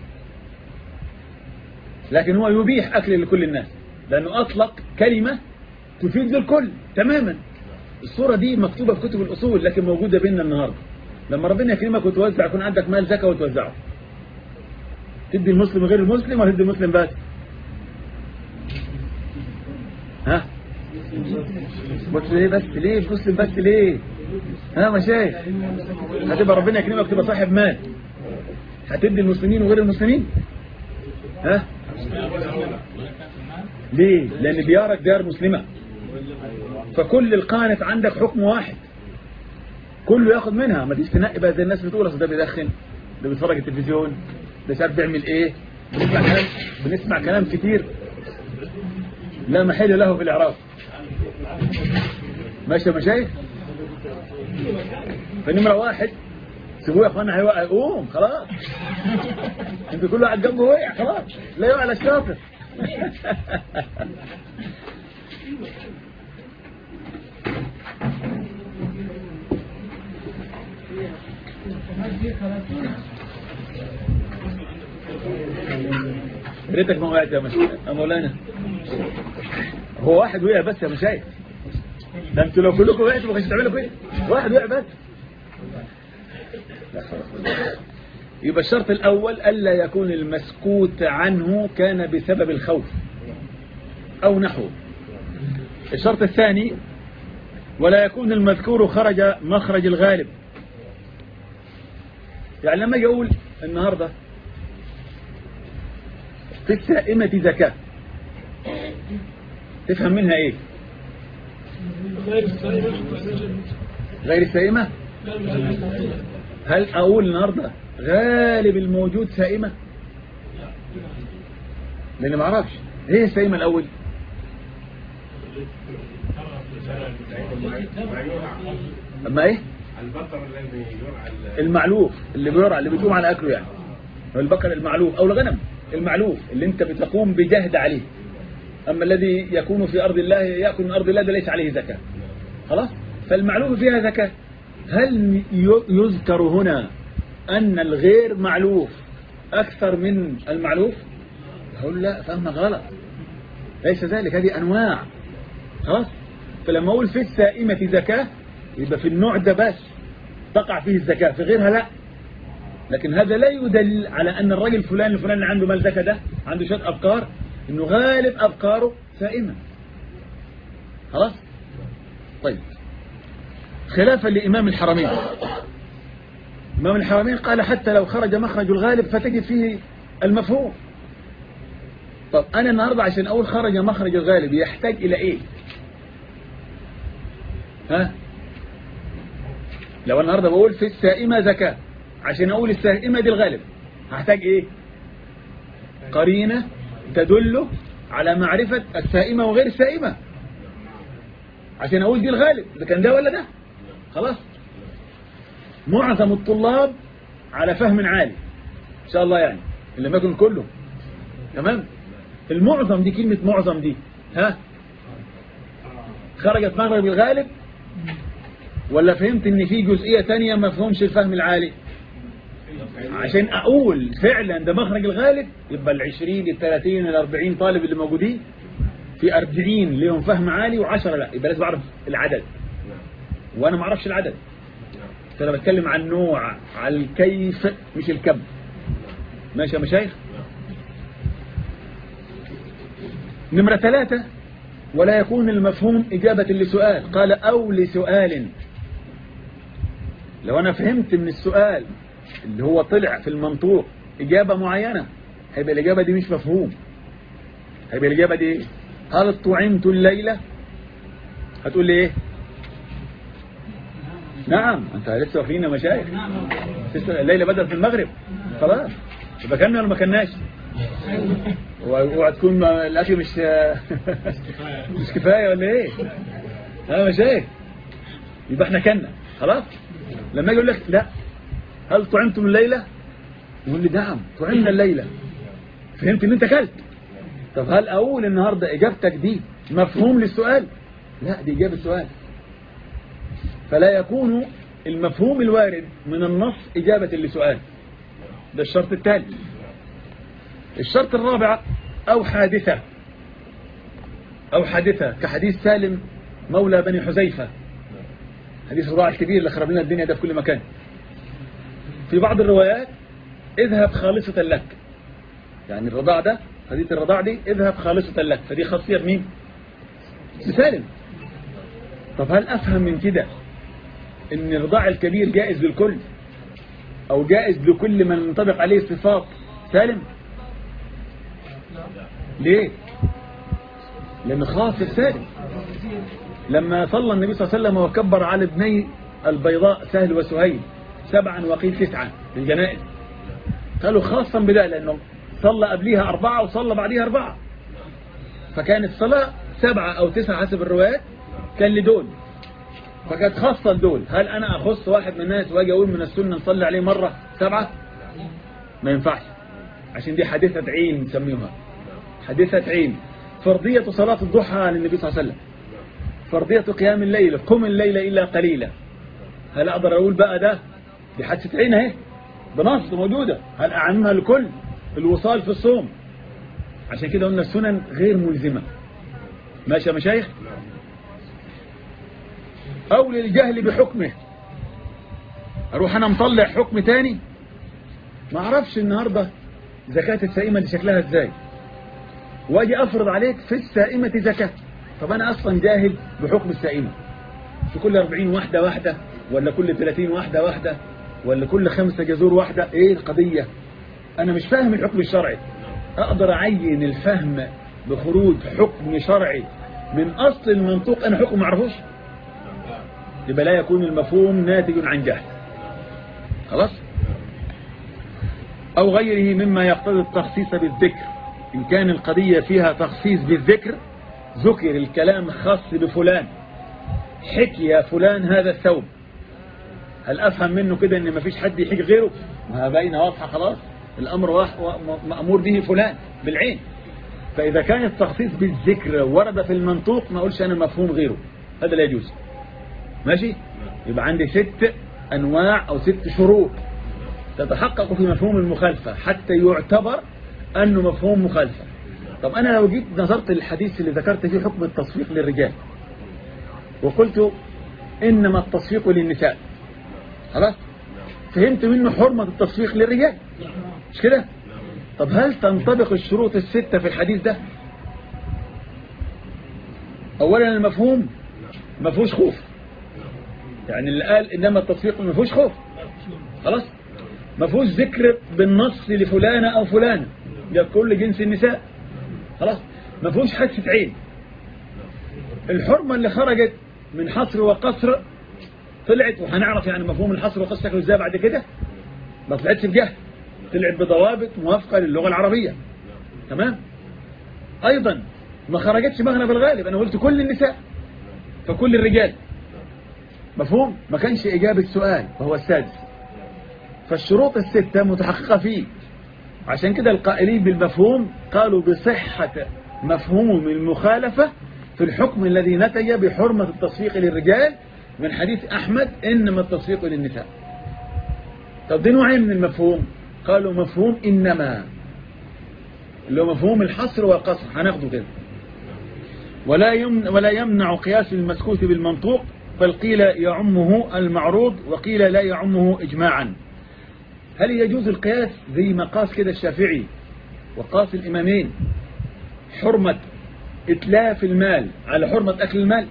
لكن هو يبيح أكل لكل الناس لأنه أطلق كلمة تفيد للكل تماما الصورة دي مكتوبة في كتب الأصول لكن موجودة بيننا النهاردة لما ربنا يكرمك وتوزع يكون عندك مال زكاة وتوزعه تدي المسلم غير المسلم ولا تدي المسلم بس ها بص ليه بس ليه مسلم بس ليه ها مشايخ هتبقى ربنا يكرمك تبقى صاحب مال هتدي المسلمين وغير المسلمين ها ليه لان ديارك ديار مسلمة فكل القانت عندك حكم واحد كله ياخد منها ما تيجي تنقي بقى زي الناس بتقول اصل ده بيدخن ده بيتفرج التلفزيون ده مش عارف بيعمل ايه بنسمع كلام بنسمع كلام كتير لا محل له في الاعراب ماشي يا مشايخ فنمرة واحد سيبوه يا اخوانا هيوقع يقوم خلاص انت كل واحد جنبه وقع خلاص لا يقع على الشاطر يا ريتك ما وقعت يا مش- يا مولانا هو واحد وقع بس يا مشايخ ده انتوا لو كلكم وقعتوا ما كنتش تعملوا كده واحد وقع بس يبقى الشرط الأول ألا يكون المسكوت عنه كان بسبب الخوف أو نحوه الشرط الثاني ولا يكون المذكور خرج مخرج الغالب يعني لما أجي أقول النهاردة في السائمة زكاة تفهم منها إيه غير السائمة هل أقول النهاردة غالب الموجود سائمة لأني ما أعرفش إيه السائمة الأول أما إيه البقر الذي يرعى المعلوف اللي بيرعى اللي بتقوم على أكله يعني البقر المعلوف أو الغنم المعلوف اللي أنت بتقوم بجهد عليه أما الذي يكون في أرض الله يأكل من أرض الله ده ليس عليه زكاة خلاص فالمعلوف فيها زكاة هل ي- يذكر هنا أن الغير معلوف أكثر من المعلوف أقول لا فهم غلط ليس ذلك هذه أنواع خلاص فلما أقول في السائمة زكاة يبقى في النوع ده بس تقع فيه الزكاة في غيرها لا لكن هذا لا يدل على أن الرجل الفلاني الفلاني اللي عنده مال زكاة ده عنده شوية أبقار إنه غالب أبقاره سائمة خلاص طيب خلافا لإمام الحرمين إمام الحرمين قال حتى لو خرج مخرج الغالب فتجد فيه المفهوم طب أنا النهاردة عشان أقول خرج مخرج الغالب يحتاج إلى إيه ها لو النهاردة بقول في السائمة زكاة عشان أقول السائمة دي الغالب هحتاج إيه قرينة تدل على معرفة السائمة وغير السائمة عشان أقول دي الغالب إذا كان ده ولا ده خلاص معظم الطلاب على فهم عالي إن شاء الله يعني إن لم يكن كله تمام المعظم دي كلمة معظم دي ها خرجت مغرب الغالب ولا فهمت ان في جزئية تانية ما فهمش الفهم العالي عشان اقول فعلا ده مخرج الغالب يبقى العشرين الثلاثين الاربعين طالب اللي موجودين في أربعين ليهم فهم عالي وعشرة لا يبقى لازم اعرف العدد وانا ما اعرفش العدد انا بتكلم عن نوع على الكيف مش الكم ماشي يا مشايخ نمرة ثلاثة ولا يكون المفهوم إجابة لسؤال قال أو لسؤال لو أنا فهمت من السؤال اللي هو طلع في المنطوق إجابة معينة هيبقى الإجابة دي مش مفهوم هيبقى الإجابة دي إيه؟ هل طعمت الليلة هتقول لي إيه نعم أنت لسه واخدين يا مشايخ لسه الليلة بدأت في المغرب خلاص يبقى كنا ولا ما كناش اوعى تكون ما- الاكل مش مش كفايه ولا ايه ها مشايخ يبقى احنا كنا خلاص لما يجي يقول لك لا هل طعمتم الليله يقول لي نعم طعمنا الليله فهمت ان انت اكلت طب هل اقول النهارده اجابتك دي مفهوم للسؤال لا دي اجابه سؤال فلا يكون المفهوم الوارد من النص اجابه لسؤال ده الشرط الثالث الشرط الرابع أو حادثة أو حادثة كحديث سالم مولى بني حذيفة حديث الرضاع الكبير اللي خرب لنا الدنيا ده في كل مكان في بعض الروايات اذهب خالصة لك يعني الرضاع ده حديث الرضاع دي اذهب خالصة لك فدي خاصية بمين بسالم طب هل أفهم من كده ان الرضاع الكبير جائز للكل او جائز لكل من ينطبق عليه الصفات سالم ليه لان خاص السالم لما صلى النبي صلى الله عليه وسلم وكبر على ابني البيضاء سهل وسهيل سبعا وقيل تسعا في الجنائز قالوا خاصا بده لأنه صلى قبليها أربعة وصلى بعديها أربعة فكانت الصلاة سبعة أو تسعة حسب الروايات كان لدول فكانت خاصة لدول هل أنا أخص واحد من الناس وأجي أقول من السنة نصلي عليه مرة سبعة ما ينفعش عشان دي حادثة عين نسميها حادثة عين فرضية صلاة الضحى للنبي صلى الله عليه وسلم فرضية قيام الليل قم الليل إلا قليلا هل أقدر أقول بقى ده دي حادثة عين اهي بنص موجودة هل أعمها الكل الوصال في الصوم عشان كده قلنا السنن غير ملزمة ماشي يا مشايخ أو للجهل بحكمه أروح أنا مطلع حكم تاني ما أعرفش النهاردة زكاة السائمة دي شكلها إزاي واجي أفرض عليك في السائمة زكاة طب أنا أصلا جاهل بحكم السائمة في كل 40 واحدة واحدة ولا كل 30 واحدة واحدة ولا كل خمسة جزور واحدة ايه القضية انا مش فاهم الحكم الشرعي اقدر اعين الفهم بخروج حكم شرعي من اصل المنطوق انا حكم معرفوش يبقى لا يكون المفهوم ناتج عن جهل خلاص او غيره مما يقتضي التخصيص بالذكر ان كان القضية فيها تخصيص بالذكر ذكر الكلام خاص بفلان حكي يا فلان هذا الثوب هل أفهم منه كده أن مفيش حد يحج غيره ما باينه واضحة خلاص الأمر واح- و- مأمور به فلان بالعين فإذا كان التخصيص بالذكر ورد في المنطوق ما أقولش أنا مفهوم غيره هذا لا يجوز ماشي يبقى عندي ست أنواع أو ست شروط تتحقق في مفهوم المخالفة حتى يعتبر أنه مفهوم مخالفة طب أنا لو جيت نظرت للحديث اللي ذكرت فيه حكم التصفيق للرجال وقلت إنما التصفيق للنساء خلاص فهمت منه حرمة التصفيق للرجال مش كده طب هل تنطبق الشروط الستة في الحديث ده اولا المفهوم ما فيهوش خوف يعني اللي قال انما التصفيق ما فيهوش خوف خلاص ما فيهوش ذكر بالنص لفلانة او فلانة ده كل جنس النساء خلاص ما فيهوش حادثة عين الحرمة اللي خرجت من حصر وقصر طلعت وهنعرف يعني مفهوم الحصر والقصر شكله ازاي بعد كده ما طلعتش بجهل طلعت بضوابط موافقة للغة العربية تمام ايضا ما خرجتش مغنى في الغالب انا قلت كل النساء فكل الرجال مفهوم ما كانش اجابة سؤال وهو السادس فالشروط الستة متحققة فيه عشان كده القائلين بالمفهوم قالوا بصحة مفهوم المخالفة في الحكم الذي نتج بحرمة التصفيق للرجال من حديث أحمد إنما التصفيق للنساء طب دي نوعين من المفهوم قالوا مفهوم إنما اللي هو مفهوم الحصر والقصر هناخده كده ولا يمنع, ولا يمنع قياس المسكوت بالمنطوق بل قيل يعمه المعروض وقيل لا يعمه إجماعا هل يجوز القياس زي ما قاس كده الشافعي وقاس الإمامين حرمة إتلاف المال على حرمة أكل المال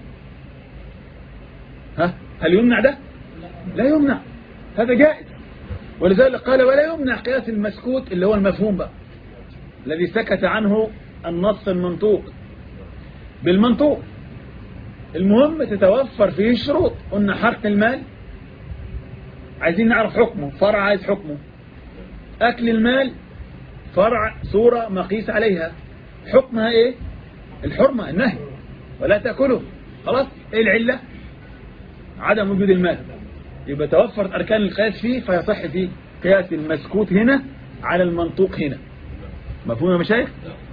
ها هل يمنع ده لا يمنع هذا جائز ولذلك قال ولا يمنع قياس المسكوت اللي هو المفهوم بقى الذي سكت عنه النص المنطوق بالمنطوق المهم تتوفر فيه الشروط قلنا حرق المال عايزين نعرف حكمه فرع عايز حكمه أكل المال فرع صورة مقيس عليها حكمها إيه الحرمة النهي ولا تأكله خلاص إيه العلة عدم وجود المال يبقى توفرت أركان القياس فيه فيصح فيه قياس المسكوت هنا على المنطوق هنا مفهوم يا مشايخ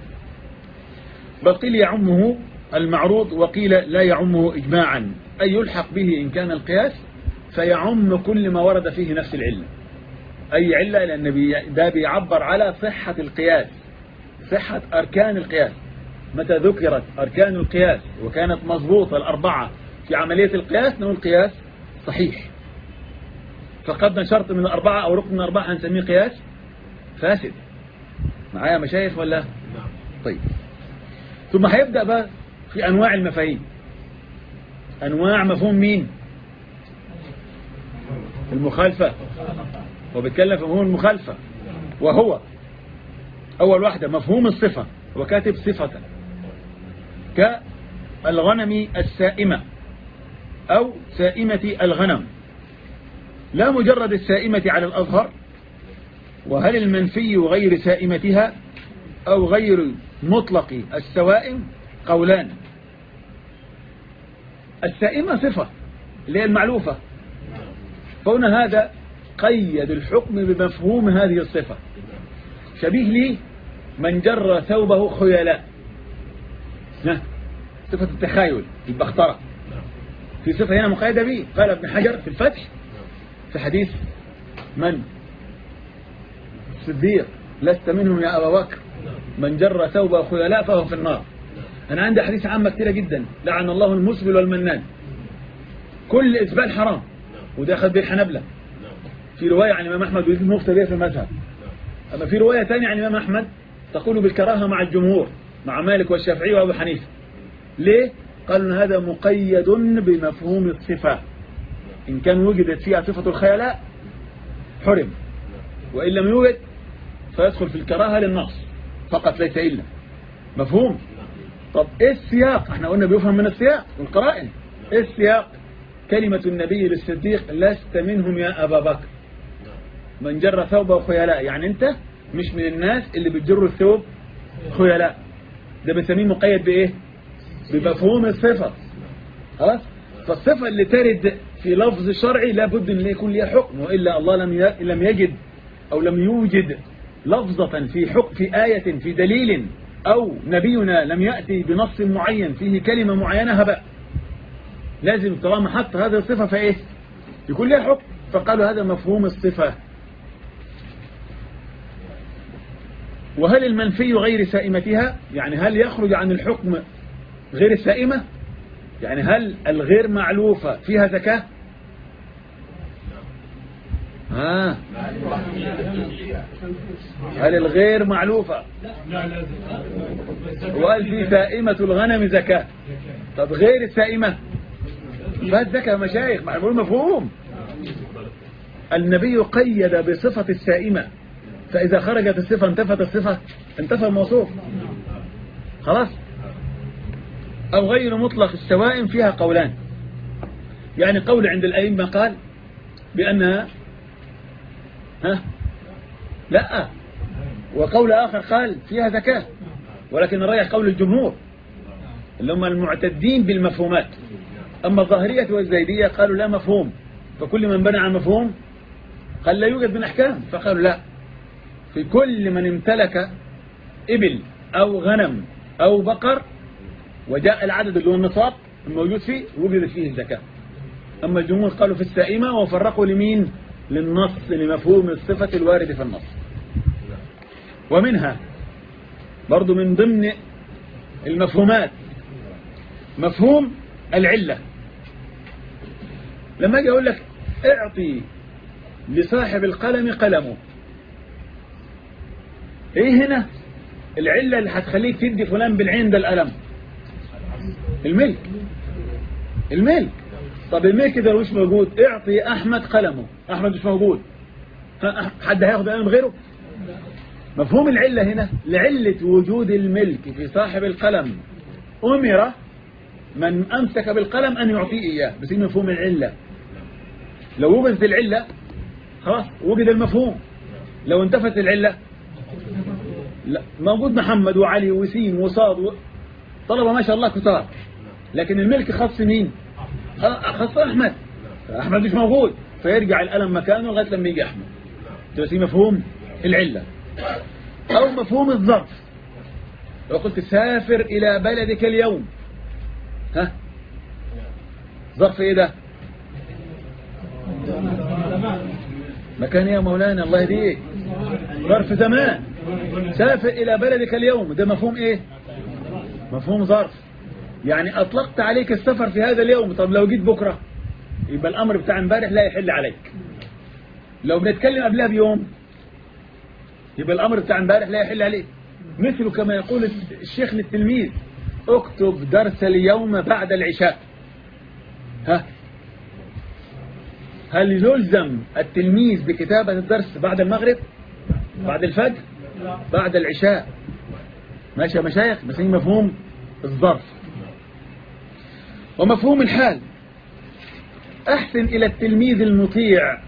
بل قيل يعمه المعروض وقيل لا يعمه إجماعا أي يلحق به إن كان القياس فيعم كل ما ورد فيه نفس العلة أي علة لأن بي ده بيعبر على صحة القياس صحة أركان القياس متى ذكرت أركان القياس وكانت مضبوطة الأربعة في عملية القياس نقول قياس صحيح فقدنا شرط من الأربعة أو ركن من الأربعة هنسميه قياس فاسد معايا مشايخ ولا طيب ثم هيبدأ بقى في أنواع المفاهيم أنواع مفهوم مين المخالفة هو بيتكلم في مفهوم المخالفة وهو أول واحدة مفهوم الصفة هو كاتب صفة كالغنم السائمة أو سائمة الغنم لا مجرد السائمة على الأظهر وهل المنفي غير سائمتها أو غير مطلق السوائم قولان السائمة صفة اللي هي المعلوفة فهنا هذا قيد الحكم بمفهوم هذه الصفة شبيه لي من جر ثوبه خيلاء ها، صفة التخيل البخترة في صفة هنا مقيدة به قال ابن حجر في الفتح في حديث من الصديق لست منهم يا أبا بكر من جر ثوبه خيلاء فهو في النار أنا عندي حديث عامة كتيرة جدا لعن الله المسبل والمنان كل إسبال حرام وده أخذ به الحنبلة في رواية عن الإمام أحمد ويجب مفتى بها في المذهب أما في رواية ثانية عن الإمام أحمد تقول بالكراهة مع الجمهور مع مالك والشافعي وأبو حنيفة ليه؟ قالوا أن هذا مقيد بمفهوم الصفة إن كان وجدت فيها صفة الخيلاء حرم وإن لم يوجد فيدخل في الكراهة للنص فقط ليس إلا مفهوم طب إيه السياق احنا قلنا بيفهم من السياق والقرائن إيه السياق كلمة النبي للصديق لست منهم يا أبا بكر من جر ثوبه خيلاء يعني أنت مش من الناس اللي بتجر الثوب خيلاء ده بنسميه مقيد بإيه بمفهوم الصفة خلاص فالصفة اللي ترد في لفظ شرعي لابد ان يكون لها حكم وإلا الله لم ي- لم يجد أو لم يوجد لفظة في حكم في آية في دليل أو نبينا لم يأتي بنص معين فيه كلمة معينة هباء لازم طالما حط هذه الصفة فإيه يكون لها حكم فقالوا هذا مفهوم الصفة وهل المنفي غير سائمتها يعني هل يخرج عن الحكم غير السائمة يعني هل الغير معلوفة فيها زكاة ها هل الغير معلوفة لا لازم وقال في سائمة الغنم زكاة طب غير السائمة فيها الزكاة يا مشايخ معلوم مفهوم النبي قيد بصفة السائمة فإذا خرجت الصفة انتفت الصفة انتفى الموصوف خلاص أو غير مطلق السوائم فيها قولان يعني قول عند الأئمة قال بأنها ها لا وقول آخر قال فيها زكاة ولكن الراجح قول الجمهور اللي هم المعتدين بالمفهومات أما الظاهرية والزيدية قالوا لا مفهوم فكل من بنى عن مفهوم قال لا يوجد من أحكام فقالوا لا في كل من امتلك إبل أو غنم أو بقر وجاء العدد اللي هو النصاب الموجود فيه وجدت فيه الزكاة أما الجمهور قالوا في السائمة وفرقوا لمين للنص لمفهوم الصفة الوارد في النص ومنها برضو من ضمن المفهومات مفهوم العلة لما اجي اقول لك اعطي لصاحب القلم قلمه ايه هنا العلة اللي هتخليك تدي فلان بالعين ده القلم الملك الملك طب الملك ده مش موجود اعطي احمد قلمه احمد مش موجود ها، حد هياخد قلم غيره مفهوم العلة هنا لعلة وجود الملك في صاحب القلم أمر من أمسك بالقلم أن يعطيه إياه بس إيه مفهوم العلة لو وجدت العلة خلاص وجد المفهوم لو انتفت العلة لا موجود محمد وعلي وسين وصاد و... طلبة ما شاء الله كتار لكن الملك خاص مين خاص أحمد أحمد مش موجود فيرجع القلم مكانه لغاية لما يجي أحمد بس إيه مفهوم العلة أو مفهوم الظرف لو قلت سافر إلى بلدك اليوم ها ظرف إيه ده مكان يا مولانا الله يهديك ظرف زمان سافر إلى بلدك اليوم ده مفهوم إيه مفهوم ظرف يعني أطلقت عليك السفر في هذا اليوم طب لو جيت بكرة يبقى الأمر بتاع امبارح لا يحل عليك لو بنتكلم قبلها بيوم يبقى الأمر بتاع امبارح لا يحل عليه مثل كما يقول الشيخ للتلميذ اكتب درس اليوم بعد العشاء ها هل يلزم التلميذ بكتابة الدرس بعد المغرب بعد الفجر بعد العشاء ماشي يا مشايخ بس هي مفهوم الظرف ومفهوم الحال أحسن إلى التلميذ المطيع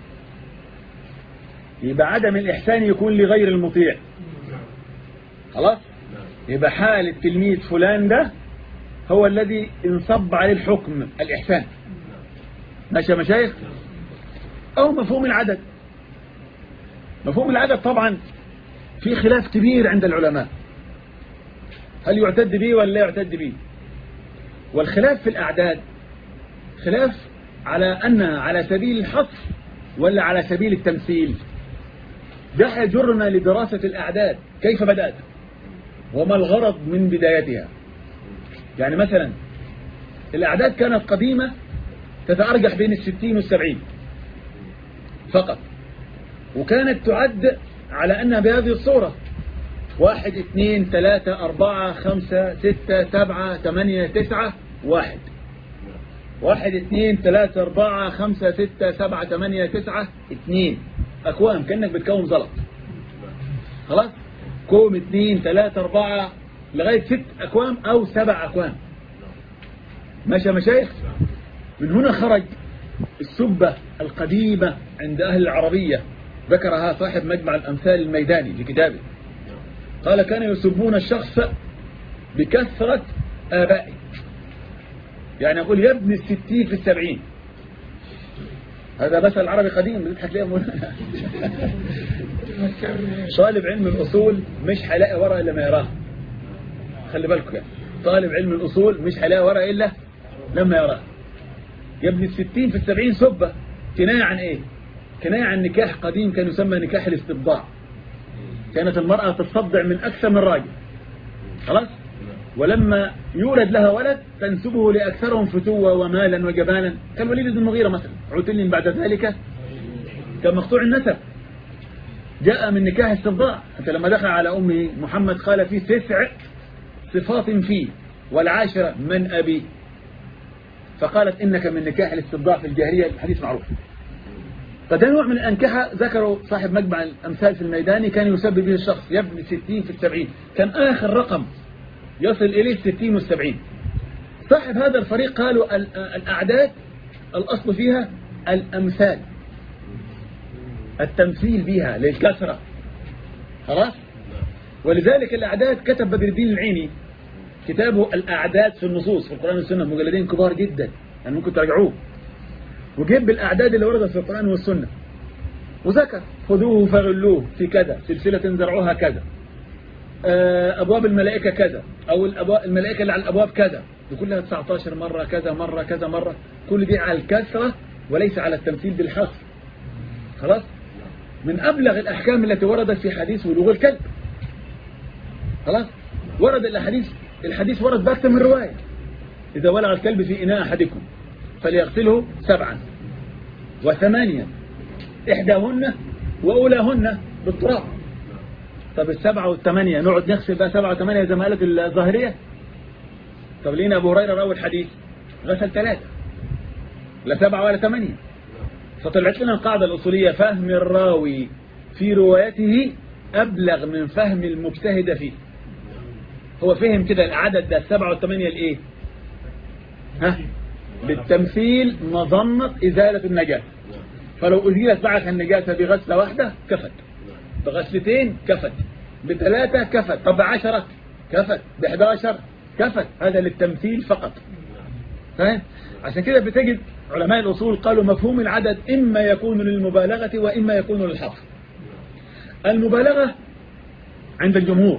يبقى عدم الإحسان يكون لغير المطيع خلاص يبقى حال التلميذ فلان ده هو الذي انصب عليه الحكم الإحسان ماشي يا مشايخ أو مفهوم العدد مفهوم العدد طبعا في خلاف كبير عند العلماء هل يعتد به ولا لا يعتد به والخلاف في الأعداد خلاف على أنها على سبيل الحصر ولا على سبيل التمثيل ده يجرنا لدراسة الأعداد كيف بدأت وما الغرض من بدايتها يعني مثلا الأعداد كانت قديمة تتأرجح بين الستين والسبعين فقط وكانت تعد على أنها بهذه الصورة واحد اثنين ثلاثة أربعة خمسة ستة سبعة ثمانية تسعة واحد واحد اثنين ثلاثة أربعة خمسة ستة سبعة ثمانية تسعة اثنين أكوام كأنك بتكون زلط خلاص كوم اثنين ثلاثة أربعة لغاية ست أكوام أو سبع أكوام ماشي يا مشايخ من هنا خرج السبة القديمة عند أهل العربية ذكرها صاحب مجمع الأمثال الميداني في كتابه قال كانوا يسبون الشخص بكثرة آبائه يعني يقول يا ابن الستين في السبعين هذا مثل عربي قديم بتضحك ليه يا مولانا طالب علم الأصول مش هيلاقي ورقة إلا ما يراه خلي بالكم يعني طالب علم الأصول مش هيلاقي ورقة إلا لما يراه يا ابن الستين في السبعين سبة كناية عن إيه كناية عن نكاح قديم كان يسمى نكاح الاستبضاع كانت المرأة تصدع من أكثر من راجل خلاص ولما يولد لها ولد تنسبه لأكثرهم فتوة ومالا وجبانا كالوليد بن المغيرة مثلا عتل بعد ذلك كان مقطوع النسب جاء من نكاح استبضاع حتى لما دخل على أمه محمد قال فيه تسع صفات فيه والعاشرة من أبي فقالت إنك من نكاح الاستبضاع في الجاهلية الحديث معروف فده نوع من الأنكحة ذكروا صاحب مجمع الأمثال في الميداني كان يسبب به الشخص يبني ستين في السبعين كان آخر رقم يصل إليه الستين والسبعين صاحب هذا الفريق قالوا الأعداد الأصل فيها الأمثال التمثيل بها للكثرة خلاص ولذلك الأعداد كتب بدر الدين العيني كتابه الأعداد في النصوص في القرآن والسنة مجلدين كبار جدا يعني ممكن ترجعوه وجيب بالأعداد اللي وردت في القرآن والسنة وذكر خذوه فغلوه في كذا سلسلة زرعوها كذا أبواب الملائكة كذا أو الملائكة اللي على الأبواب كذا دي كلها 19 مرة كذا مرة كذا مرة كل دي على الكثرة وليس على التمثيل بالحصر خلاص من أبلغ الأحكام التي وردت في حديث ولوغ الكلب خلاص ورد الحديث الحديث ورد بأكثر من رواية إذا ولغ الكلب في إناء أحدكم فليغسله سبعا وثمانيا إحداهن وأولاهن بالتراب طب السبعة والثمانية نقعد نغسل بقى سبعة وثمانية زي ما قالت الظاهرية طب لينا أبو هريرة روى الحديث غسل ثلاثة لا سبعة ولا ثمانية فطلعت لنا القاعدة الأصولية فهم الراوي في روايته أبلغ من فهم المجتهد فيه هو فهم كده العدد ده السبعة والثمانية الإيه ها بالتمثيل مظنة إزالة النجاسة فلو أزيلت معك النجاسة بغسلة واحدة كفت بغسلتين كفت بثلاثة كفت طب بعشرة كفت بحداشر كفت هذا للتمثيل فقط فاهم عشان كده بتجد علماء الأصول قالوا مفهوم العدد إما يكون للمبالغة وإما يكون للحصر المبالغة عند الجمهور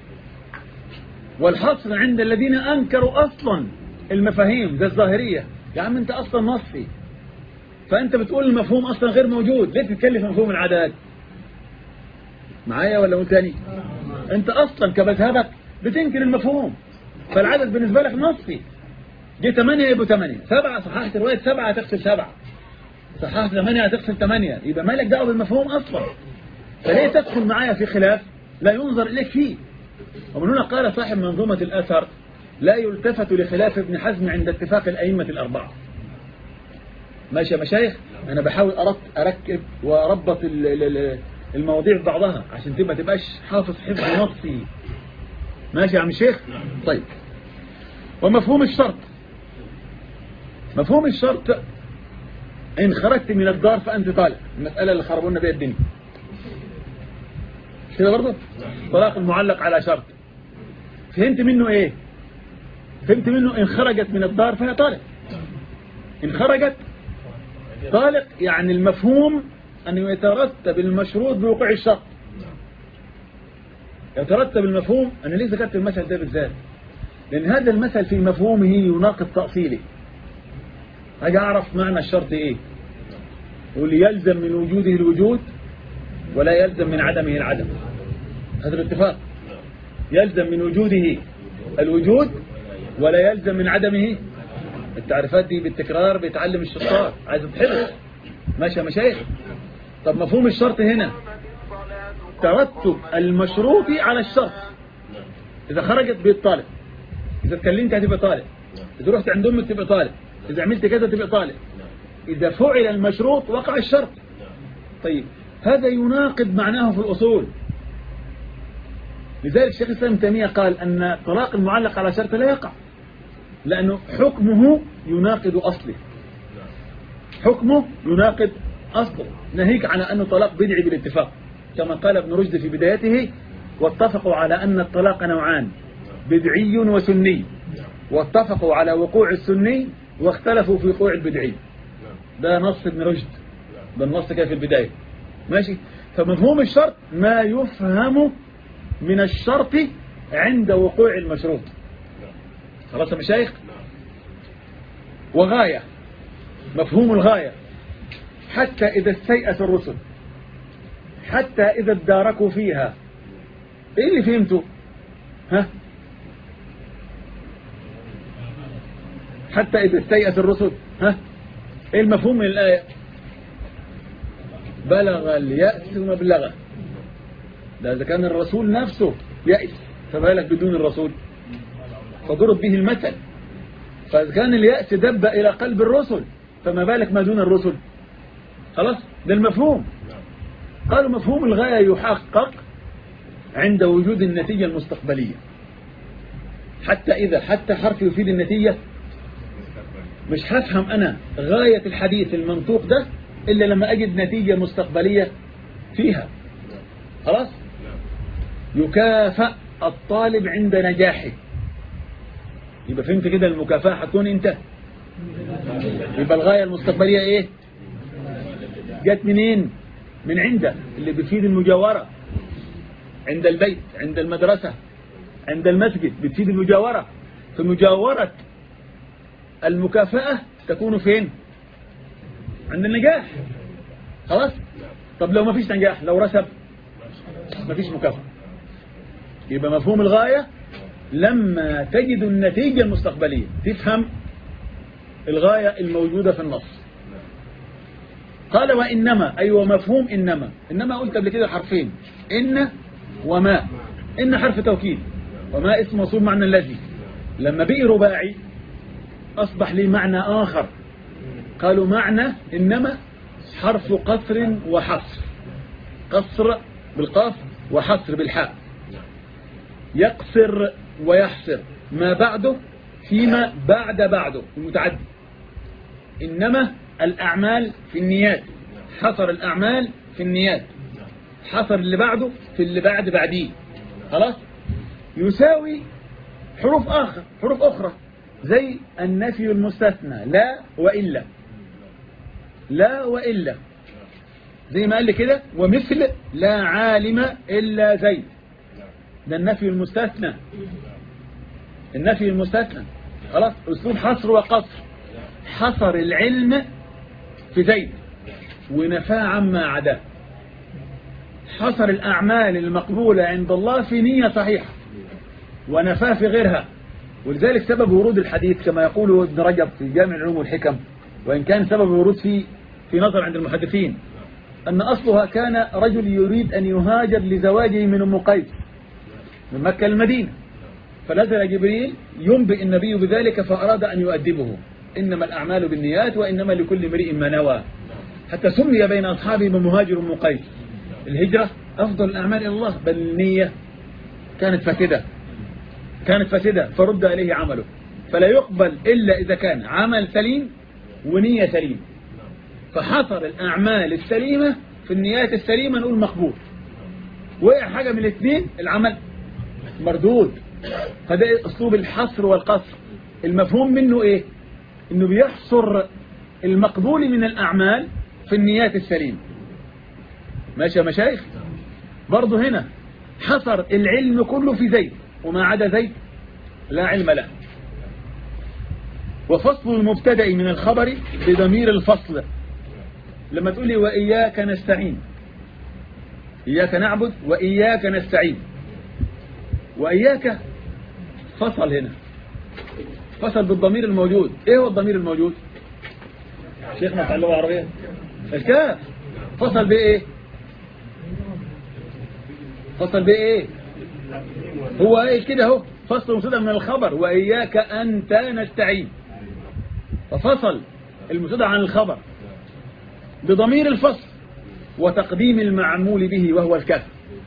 والحصر عند الذين أنكروا أصلا المفاهيم زي الظاهرية يا عم أنت أصلا نصي فأنت بتقول المفهوم أصلا غير موجود ليه تتكلف مفهوم العدد معايا ولا مو تاني أنت أصلا كمذهبك بتنكر المفهوم فالعدد بالنسبة لك نصي جه 8 يبقوا 8 سبعة صححت رواية سبعة هتغسل سبعة صححت 8 هتغسل 8 يبقى مالك دعوه بالمفهوم أصلا فليه تدخل معايا في خلاف لا ينظر إليك فيه ومن هنا قال صاحب منظومة الأثر لا يلتفت لخلاف ابن حزم عند اتفاق الأئمة الأربعة ماشي يا مشايخ أنا بحاول أرك- أركب وأربط ال- ال- ال- المواضيع ببعضها عشان تبقى تبقاش حافظ حفظ نفسي ماشي يا عم الشيخ طيب ومفهوم الشرط مفهوم الشرط إن خرجت من الدار فأنت طالق المسألة اللي خربونا بها الدنيا مش كده برضه طلاق المعلق على شرط فهمت منه ايه فهمت منه ان خرجت من الدار فهي طالق ان خرجت طالق يعني المفهوم أنه يترتب المشروط بوقوع الشرط يترتب المفهوم أنا ليه ذكرت المثل ده بالذات لأن هذا المثل في مفهومه يناقض تأصيله أجي أعرف معنى الشرط إيه يقول لي يلزم من وجوده الوجود ولا يلزم من عدمه العدم هذا الاتفاق يلزم من وجوده الوجود ولا يلزم من عدمه التعريفات دي بالتكرار بيتعلم الشطار عايز تحفظ ماشي يا مشايخ طب مفهوم الشرط هنا ترتب المشروط على الشرط إذا خرجت بيت إذا اتكلمت هتبقى طالب إذا رحت عند أمك تبقى طالب إذا عملت كذا تبقى طالب إذا فعل المشروط وقع الشرط طيب هذا يناقض معناه في الأصول لذلك الشيخ الإسلام تيمية قال أن طلاق المعلق على شرط لا يقع لأنه حكمه يناقض أصله حكمه يناقض أصله ناهيك على أنه طلاق بدعي بالاتفاق كما قال ابن رشد في بدايته واتفقوا على أن الطلاق نوعان بدعي وسني واتفقوا على وقوع السني واختلفوا في وقوع البدعي ده نص ابن رشد ده النص كده في البداية ماشي فمفهوم الشرط ما يفهم من الشرط عند وقوع المشروط خلاص يا مشايخ وغاية مفهوم الغاية حتى إذا استيأس الرسل حتى إذا اداركوا فيها إيه اللي فهمته ها حتى إذا استيأس الرسل ها إيه المفهوم من الآية بلغ اليأس مبلغه ده إذا كان الرسول نفسه يأس فبالك بدون الرسول فضرب به المثل فإذا كان اليأس دب إلى قلب الرسل فما بالك ما دون الرسل خلاص ده المفهوم قالوا مفهوم الغاية يحقق عند وجود النتيجة المستقبلية حتى إذا حتى حرف يفيد النتيجة مش هفهم أنا غاية الحديث المنطوق ده إلا لما أجد نتيجة مستقبلية فيها خلاص يكافأ الطالب عند نجاحه يبقى فهمت كده المكافأة هتكون انت يبقى الغاية المستقبلية ايه جت منين من عنده اللي بتفيد المجاورة عند البيت عند المدرسة عند المسجد بتفيد المجاورة في مجاورة المكافأة تكون فين عند النجاح خلاص طب لو ما فيش نجاح لو رسب ما فيش مكافأة يبقى مفهوم الغاية لما تجد النتيجة المستقبلية تفهم الغاية الموجودة في النص قال وإنما أي أيوة ومفهوم إنما إنما قلت قبل كده حرفين إن وما إن حرف توكيد وما اسم موصول معنى الذي لما بقي رباعي أصبح لي معنى آخر قالوا معنى إنما حرف قصر وحصر قصر بالقاف وحصر بالحاء يقصر ويحصر ما بعده فيما بعد بعده المتعدي إنما الأعمال في النيات حصر الأعمال في النيات حصر اللي بعده في اللي بعد بعديه خلاص يساوي حروف آخر حروف أخرى زي النفي المستثنى لا وإلا لا وإلا زي ما قال لي كده ومثل لا عالم إلا زيد ده النفي المستثنى النفي المستثنى خلاص أسلوب حصر وقصر حصر العلم في زيد ونفاه عما عداه حصر الأعمال المقبولة عند الله في نية صحيحة ونفاه في غيرها ولذلك سبب ورود الحديث كما يقول ابن رجب في جامع العلوم والحكم وإن كان سبب ورود في في نظر عند المحدثين أن أصلها كان رجل يريد أن يهاجر لزواجه من أم قيس من مكة المدينة فنزل جبريل ينبئ النبي بذلك فأراد أن يؤدبه إنما الأعمال بالنيات وإنما لكل امرئ ما نوى حتى سمي بين أصحابه بمهاجر أم قيس الهجرة أفضل الأعمال إلى الله بل النية كانت فاسدة كانت فاسدة فرد عليه عمله فلا يقبل إلا إذا كان عمل سليم ونية سليمة فحصر الأعمال السليمة في النيات السليمة نقول مقبول وقع حاجة من الاثنين العمل مردود فده أسلوب الحصر والقصر المفهوم منه إيه إنه بيحصر المقبول من الأعمال في النيات السليمة ماشي يا مشايخ برضه هنا حصر العلم كله في زيد وما عدا زيد لا علم له وفصل المبتدأ من الخبر بضمير الفصل لما تقولي وإياك نستعين إياك نعبد وإياك نستعين وإياك فصل هنا فصل بالضمير الموجود إيه هو الضمير الموجود شيخنا في اللغة العربية الكاف فصل بإيه فصل بإيه هو إيه كده هو فصل مبتدا من الخبر وإياك أنت نستعين ففصل المبتدا عن الخبر بضمير الفصل وتقديم المعمول به وهو الكاف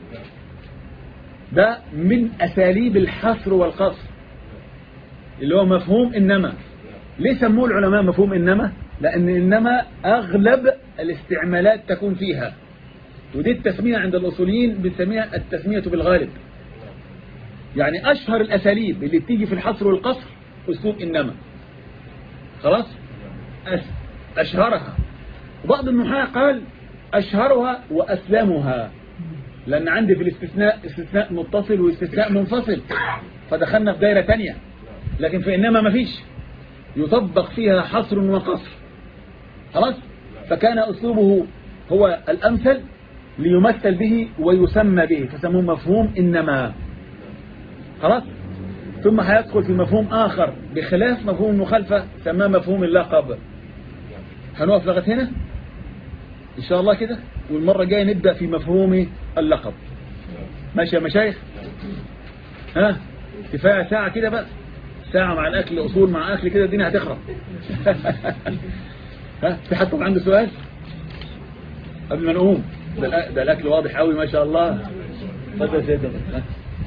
ده من أساليب الحصر والقصر اللي هو مفهوم إنما ليه سموه العلماء مفهوم إنما لأن إنما أغلب الاستعمالات تكون فيها ودي التسمية عند الأصوليين بنسميها التسمية بالغالب يعني أشهر الأساليب اللي بتيجي في الحصر والقصر أسلوب إنما خلاص أس- أشهرها وبعض النحاة قال أشهرها وأسلمها لأن عندي في الاستثناء استثناء متصل واستثناء منفصل فدخلنا في دائرة تانية لكن في إنما ما فيش يطبق فيها حصر وقصر خلاص فكان أسلوبه هو الأمثل ليمثل به ويسمى به فسموه مفهوم إنما خلاص ثم هيدخل في مفهوم آخر بخلاف مفهوم المخالفة سماه مفهوم اللقب هنقف لغايه هنا إن شاء الله كده والمرة الجاية نبدأ في مفهوم اللقب ماشي يا مشايخ ها كفاية ساعة كده بقى ساعة مع الأكل أصول مع أكل كده الدنيا هتخرب ها في حد طبعا عنده سؤال قبل ما نقوم ده, الأ- ده الأكل واضح قوي ما شاء الله اتفضل يا سيدنا ها.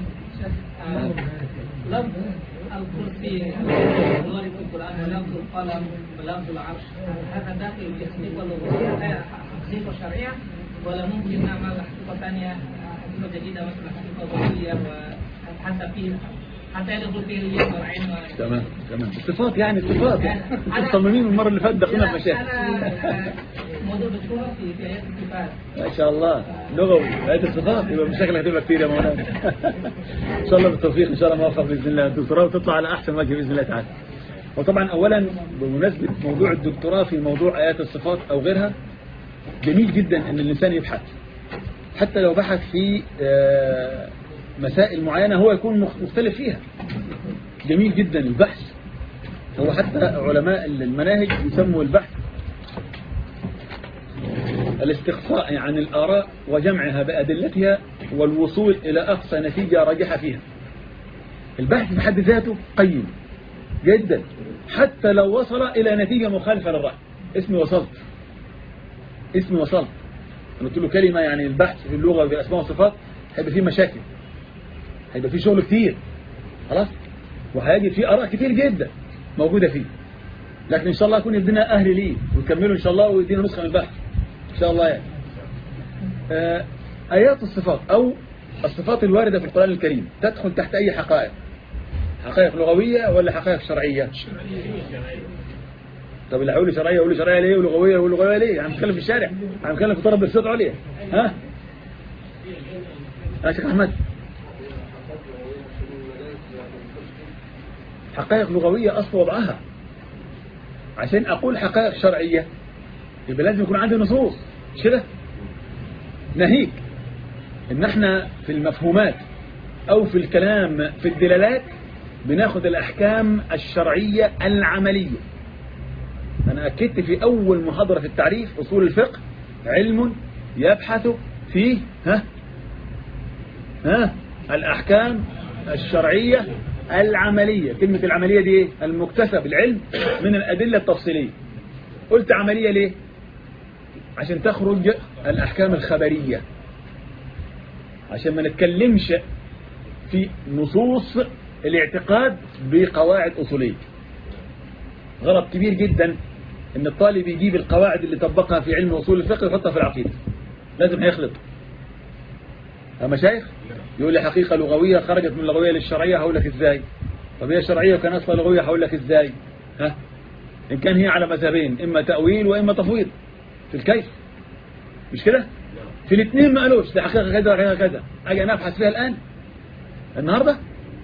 لفظ الكرسي الوارد في القرآن ولفظ القلم ولفظ العرش هذا داخل في حقيقة لغوية حقيقة شرعية ولا ممكن نعمل حقيقة ثانية حقيقة جديدة مثل حقيقة ضرورية وحتى في حتى يدخل فيه الشرعين و- تمام تمام الصفات يعني الصفات مصممين المرة اللي فاتت دخلنا في مشاكل أنا موضوع دكتورة في في آيات الصفات ما شاء الله لغوي آية الصفات يبقى مشاكل هتبقى كتير يا مولانا ان شاء الله بالتوفيق ان شاء الله موفق باذن الله الدكتوراه وتطلع على احسن وجه باذن الله تعالى وطبعا اولا بمناسبه موضوع الدكتوراه في موضوع ايات الصفات او غيرها جميل جدا ان الانسان يبحث حتى لو بحث في آه، مسائل معينه هو يكون مخ- مختلف فيها جميل جدا البحث هو حتى علماء المناهج يسموا البحث الاستقصاء عن الآراء وجمعها بأدلتها والوصول إلى أقصى نتيجة راجحة فيها البحث بحد ذاته قيم جدا حتى لو وصل إلى نتيجة مخالفة للرأي اسمي وصلت اسمي وصلت أنا قلت له كلمة يعني البحث في اللغة بأسماء وصفات هيبقى فيه مشاكل هيبقى فيه شغل كتير خلاص وهيجد فيه آراء كتير جدا موجودة فيه لكن إن شاء الله يكون يدينا أهل ليه ويكملوا إن شاء الله ويدينا نسخة من البحث إن شاء الله يعني آه، آيات الصفات أو الصفات الواردة في القرآن الكريم تدخل تحت أي حقائق حقائق لغوية ولا حقائق شرعية طب اللي هيقول لي شرعية يقول لي شرعية ليه ولغوية يقول لغوية ليه يعني بنتكلم في الشارع يعني بنتكلم في طلب الصوت عليا ها يا شيخ أحمد حقائق لغوية أصل وضعها عشان أقول حقائق شرعية يبقى لازم يكون عندي نصوص مش كده ناهيك ان احنا في المفهومات او في الكلام في الدلالات بناخد الاحكام الشرعية العملية انا اكدت في اول محاضرة في التعريف اصول الفقه علم يبحث في ها ها الاحكام الشرعية العملية كلمة العملية دي ايه المكتسب العلم من الأدلة التفصيلية قلت عملية ليه عشان تخرج الأحكام الخبرية عشان ما نتكلمش في نصوص الاعتقاد بقواعد أصولية غلط كبير جدا ان الطالب يجيب القواعد اللي طبقها في علم أصول الفقه يحطها في العقيدة لازم هيخلط يا مشايخ يقول لي حقيقة لغوية خرجت من اللغوية للشرعية هقول لك ازاي طب هي شرعية وكان اصلا لغوية هقول لك ازاي ها ان كان هي على مذهبين اما تأويل واما تفويض في الكيف مش كده في الاثنين ما قالوش ده حقيقة كذا وحقيقة كذا اجي انا ابحث فيها الان النهاردة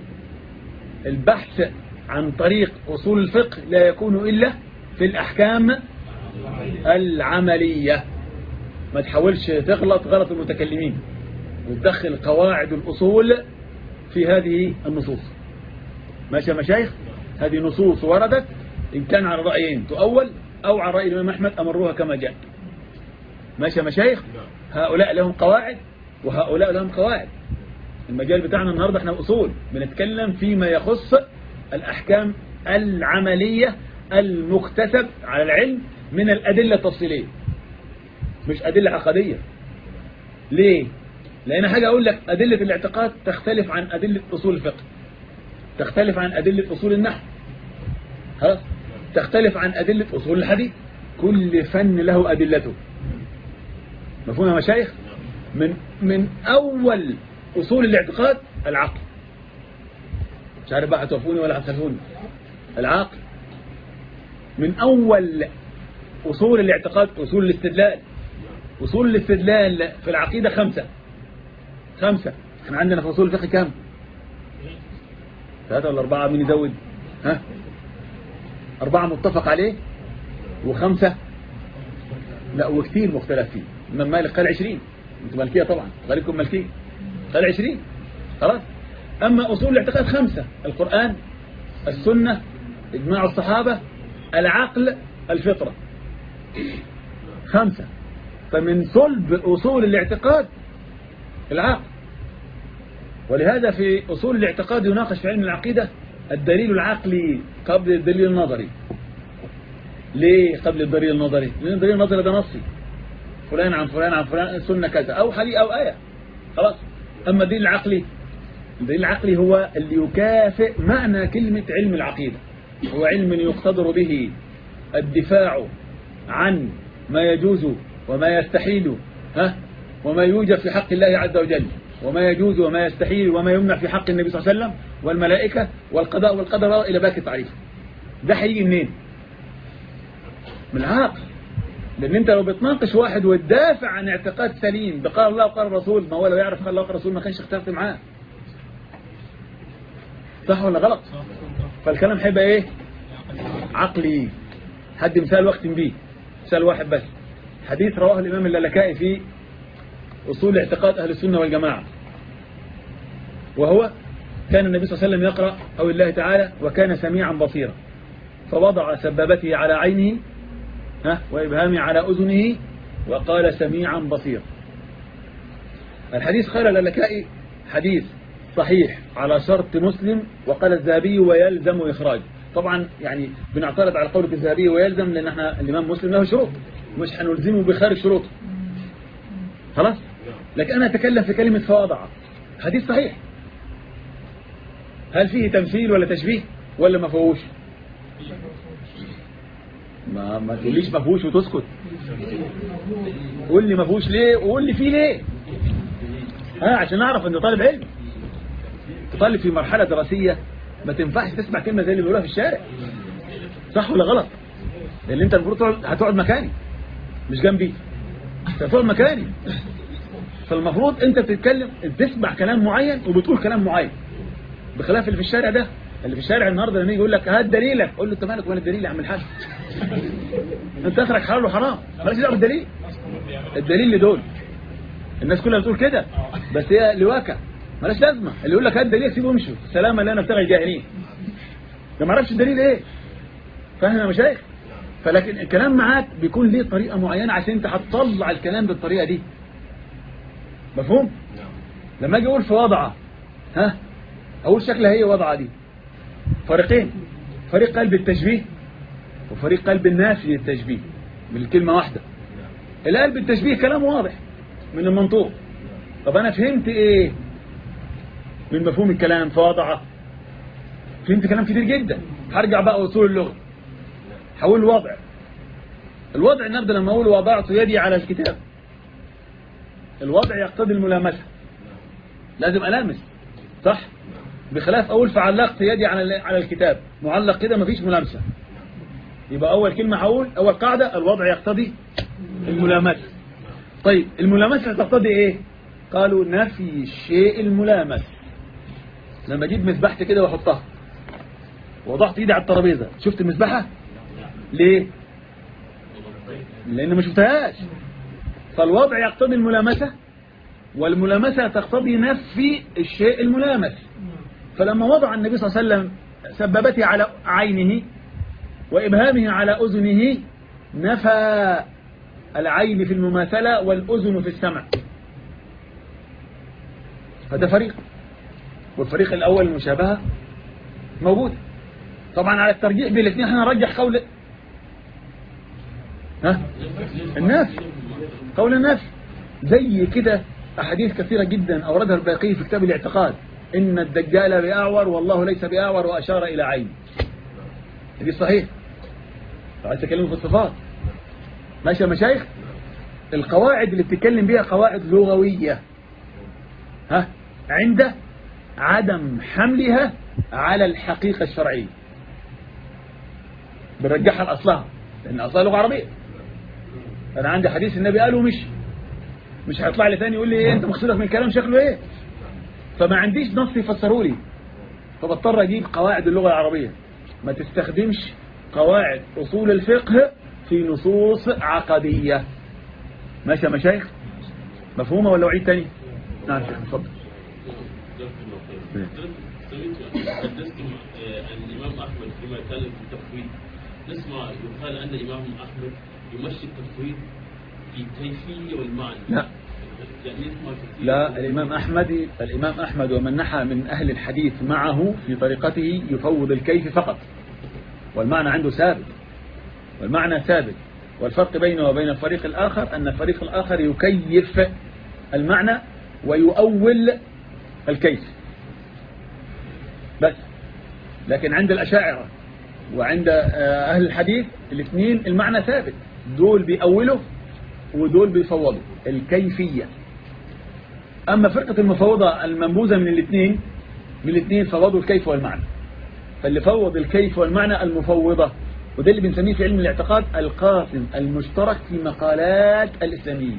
البحث عن طريق أصول الفقه لا يكون إلا في الأحكام العملية ما تحاولش تغلط غلط المتكلمين وتدخل قواعد الأصول في هذه النصوص ماشي يا مشايخ هذه نصوص وردت إن كان على رأيين تؤول أو على رأي الإمام أحمد أمروها كما جاء ماشي يا مشايخ هؤلاء لهم قواعد وهؤلاء لهم قواعد المجال بتاعنا النهاردة احنا أصول بنتكلم فيما يخص الأحكام العملية المكتسب على العلم من الأدلة التفصيلية مش أدلة عقدية ليه؟ لأن حاجة أقول لك أدلة الاعتقاد تختلف عن أدلة أصول الفقه تختلف عن أدلة أصول النحو خلاص تختلف عن أدلة أصول الحديث كل فن له أدلته مفهوم يا مشايخ من من أول أصول الاعتقاد العقل مش عارف بقى هتوافوني ولا هتخالفوني العقل من أول أصول الاعتقاد أصول الاستدلال أصول الاستدلال في العقيدة خمسة خمسة احنا عندنا في أصول الفقه كام ثلاثة ولا أربعة مين يزود ها أربعة متفق عليه وخمسة لا وكثير مختلف فيه من مالك قال عشرين انتم مالكية طبعا غالبكم مالكية قال عشرين خلاص أما أصول الاعتقاد خمسة القرآن السنة إجماع الصحابة العقل الفطرة خمسة فمن صلب أصول الاعتقاد العقل ولهذا في أصول الاعتقاد يناقش في علم العقيدة الدليل العقلي قبل الدليل النظري ليه قبل الدليل النظري لأن الدليل النظري ده نصي فلان عن فلان عن فلان سنة كذا أو حديث أو آية خلاص أما الدليل العقلي الدليل العقلي هو اللي يكافئ معنى كلمة علم العقيدة هو علم يقتدر به الدفاع عن ما يجوز وما يستحيل ها وما يوجد في حق الله عز وجل وما يجوز وما يستحيل وما يمنع في حق النبي صلى الله عليه وسلم والملائكة والقضاء والقدر إلى باقي التعريف ده هيجي منين من العقل لأن أنت لو بتناقش واحد وتدافع عن اعتقاد سليم بقال الله وقال الرسول ما هو لو يعرف قال الله وقال الرسول ما كانش اختلفت معاه صح ولا غلط فالكلام هيبقى ايه عقلي حد مثال وقت بيه مثال واحد بس حديث رواه الإمام اللالكائي في أصول اعتقاد أهل السنة والجماعة وهو كان النبي صلى الله عليه وسلم يقرأ أو الله تعالى وكان سميعا بصيرا فوضع سبابته على عينه ها وإبهامه على أذنه وقال سميعا بصيرا الحديث قال اللالكائي حديث صحيح على شرط مسلم وقال الذهبي ويلزم إخراج طبعا يعني بنعترض على قولك الذهبي ويلزم لأن احنا الإمام مسلم له شروط مش هنلزمه بخارج شروطه خلاص لكن أنا أتكلم في كلمة فواضع حديث صحيح هل فيه تمثيل ولا تشبيه ولا ما فيهوش ما ما تقوليش ما فيهوش وتسكت قول لي ما فيهوش ليه وقول لي فيه ليه ها عشان اعرف ان طالب علم طالب في مرحلة دراسية ما تنفعش تسمع كلمة زي اللي بيقولوها في الشارع صح ولا غلط لان انت المفروض هتقعد مكاني مش جنبي هتقعد مكاني فالمفروض انت بتتكلم تسمع كلام معين وبتقول كلام معين بخلاف اللي في الشارع ده اللي في الشارع النهارده لما يجي يقول لك هات دليلك قول له انت مالك وين الدليل يا عم الحاج انت اخرك حلال وحرام مالكش دعوه بالدليل الدليل لدول الناس كلها بتقول كده بس هي لواكه مالهاش لازمه اللي يقول لك هات دليل سيبه وامشوا سلامه لا نبتغي الجاهلين ده ما عرفش الدليل ايه فاهم يا مشايخ فلكن الكلام معاك بيكون ليه طريقه معينه عشان انت هتطلع الكلام بالطريقه دي مفهوم لما اجي اقول في وضعه ها اقول شكلها هي وضعه دي فريقين فريق قال بالتشبيه وفريق قال بالنافي للتشبيه بالكلمة واحدة اللي قال بالتشبيه كلام واضح من المنطوق طب أنا فهمت إيه من مفهوم الكلام فوضعه فهمت كلام كتير جدا هرجع بقى أصول اللغة حول الوضع الوضع نبدأ لما أقول وضعت يدي على الكتاب الوضع يقتضي الملامسة لازم ألامس صح بخلاف أقول فعلقت يدي على على الكتاب معلق كده مفيش ملامسة يبقى أول كلمة هقول أول قاعدة الوضع يقتضي الملامسة طيب الملامسة تقتضي إيه قالوا نفي الشيء الملامس لما أجيب مسبحتي كده وأحطها وضعت إيدي على الترابيزة شفت المسبحة ليه لأن ما شفتهاش فالوضع يقتضي الملامسة والملامسة تقتضي نفي الشيء الملامس فلما وضع النبي صلى الله عليه وسلم سببته على عينه وإبهامه على أذنه نفى العين في المماثلة والأذن في السمع هذا فريق والفريق الأول المشابهة موجود طبعا على الترجيح بين الاثنين احنا نرجح قول ها الناس قول الناس زي كده أحاديث كثيرة جدا أوردها الباقي في كتاب الاعتقاد إن الدجال بأعور والله ليس بأعور وأشار إلى عين دي صحيح عايز تكلموا في الصفات ماشي يا مشايخ القواعد اللي بتتكلم بيها قواعد لغوية ها عند عدم حملها على الحقيقة الشرعية بنرجعها لأصلها لأن أصلها لغة عربية أنا عندي حديث النبي قاله مش مش هيطلع لي ثاني يقول لي إيه أنت مقصودك من الكلام شكله إيه فما عنديش نص يفسره لي فبضطر أجيب قواعد اللغة العربية ما تستخدمش قواعد أصول الفقه في نصوص عقدية ماشي يا مشايخ مفهومة ولا أعيد تاني نعم شيخ اتفضل حدثتم عن الإمام أحمد فيما كان في التفويض نسمع يقال أن الإمام أحمد يمشي التفويض في الكيفية والمعنى لا يعني نسمع كثير لا الإمام أحمد الإمام أحمد ومن نحى من أهل الحديث معه في طريقته يفوض الكيف فقط والمعنى عنده ثابت والمعنى ثابت والفرق بينه وبين الفريق الآخر أن الفريق الآخر يكيف المعنى ويؤول الكيف بس لكن عند الأشاعرة وعند آه، أهل الحديث الاثنين المعنى ثابت دول بيأولوا ودول بيفوضوا الكيفية أما فرقة المفوضة المنبوذة من الاثنين من الاثنين فوضوا الكيف والمعنى فاللي فوض الكيف والمعنى المفوضة وده اللي بنسميه في علم الاعتقاد القاسم المشترك في مقالات الإسلاميين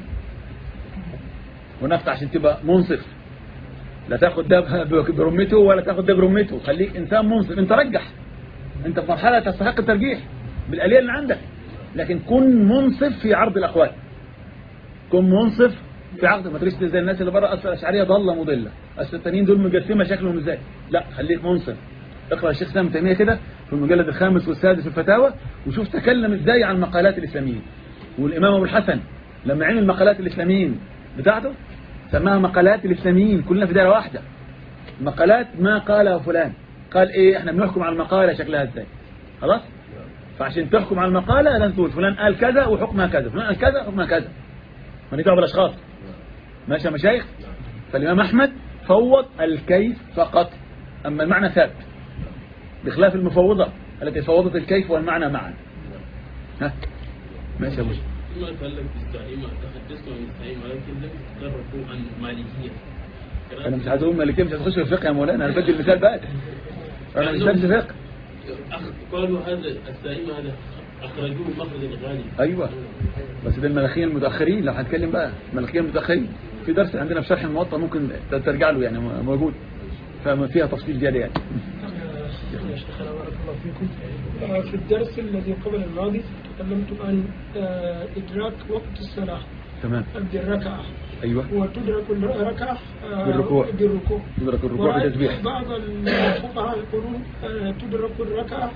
ونفتح عشان تبقى منصف لا تاخد ده برمته ولا تاخد ده برمته خليك إنسان منصف انت رجح انت في مرحلة تستحق الترجيح بالآلية اللي عندك لكن كن منصف في عرض الأقوال كن منصف في عقد ما تريش زي الناس اللي بره اصل الاشعريه ضاله مضله اصل التانيين دول مجسمه شكلهم ازاي لا خليك منصف اقرا الشيخ سامي تيميه كده في المجلد الخامس والسادس في الفتاوى وشوف تكلم ازاي عن مقالات الاسلاميين والامام ابو الحسن لما عمل مقالات الاسلاميين بتاعته سماها مقالات الاسلاميين كلنا في دائره واحده مقالات ما قالها فلان قال ايه احنا بنحكم على المقاله شكلها ازاي خلاص فعشان تحكم على المقاله لازم تقول فلان قال كذا وحكمها كذا فلان قال كذا وحكمها كذا ما ندعو بالاشخاص ماشي يا مشايخ فالإمام أحمد فوض الكيف فقط أما المعنى ثابت بخلاف المفوضة التي فوضت الكيف والمعنى معا ها ماشي يا أبو فيما يتعلق بالزعيمة تحدثتم عن الزعيمة ولكن لم تتطرقوا عن مالكية أنا مش عايز أقول مالكية مش هتخش في الفقه يا مولانا أنا بدي المثال بقى أنا مش درس فقه أخ- قالوا هذا الزعيمة هذا أخرجوه مخرج الغالي أيوة بس ده الملكية المتأخرين لو هنتكلم بقى الملكية المتأخرين في درس عندنا في شرح الموطأ ممكن ترجع له يعني موجود فيها تفصيل زيادة يعني يا شيخنا بارك الله فيكم آه، في الدرس الذي قبل الماضي تكلمتم عن آه، إدراك وقت الصلاة تمام بالركعة أيوة وتدرك الركعة آه، بالركوع. بالركوع تدرك الركوع ورأيت بتسبيح بعض الفقهاء يقولون آه، تدرك الركعة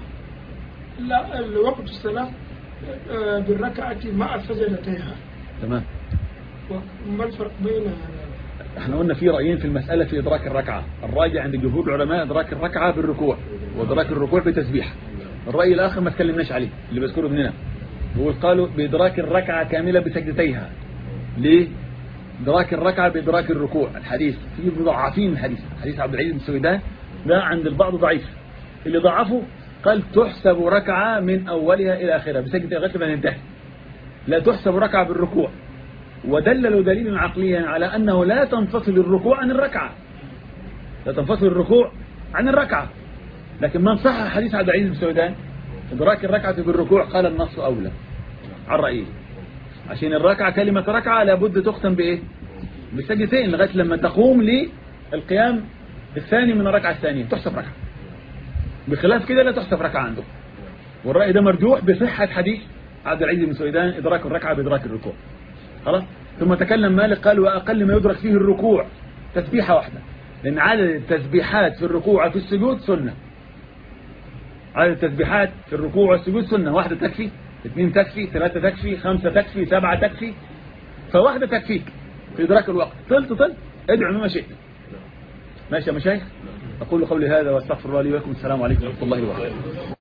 لا الوقت الصلاة آه، بالركعة مع سجدتيها تمام وما الفرق بين احنا قلنا في رأيين في المسألة في إدراك الركعة الراجع عند جمهور العلماء إدراك الركعة بالركوع وإدراك الركوع بتسبيح الرأي الآخر ما تكلمناش عليه اللي بذكره ابننا بيقول قالوا بإدراك الركعة كاملة بسجدتيها ليه؟ إدراك الركعة بإدراك الركوع الحديث في مضاعفين الحديث حديث عبد العزيز بن سويدان ده عند البعض ضعيف اللي ضعفه قال تحسب ركعة من أولها إلى آخرها بسجدة لغاية ما ننتهي لا تحسب ركعة بالركوع ودللوا دليلا عقليا على أنه لا تنفصل الركوع عن الركعة لا تنفصل الركوع عن الركعة لكن من صح حديث عبد العزيز بن سويدان إدراك الركعة بالركوع قال النص أولى عن رأيه عشان الركعة كلمة ركعة لابد تختم بإيه بسجدتين لغاية لما تقوم للقيام الثاني من الركعة الثانية تحسب ركعة بخلاف كده لا تحسب ركعة عنده والرأي ده مرجوح بصحة حديث عبد العزيز بن سويدان إدراك الركعة بإدراك الركوع خلاص ثم تكلم مالك قال وأقل ما يدرك فيه الركوع تسبيحة واحدة لأن عدد التسبيحات في الركوع وفي السجود سنة عدد التسبيحات في الركوع والسجود سنة واحدة تكفي اثنين تكفي ثلاثة تكفي خمسة تكفي سبعة تكفي فواحدة تكفيك في إدراك الوقت طلت طلت ادعو ما شئت ماشي يا مشايخ أقول قولي هذا واستغفر الله لي ولكم السلام عليكم ورحمة الله وبركاته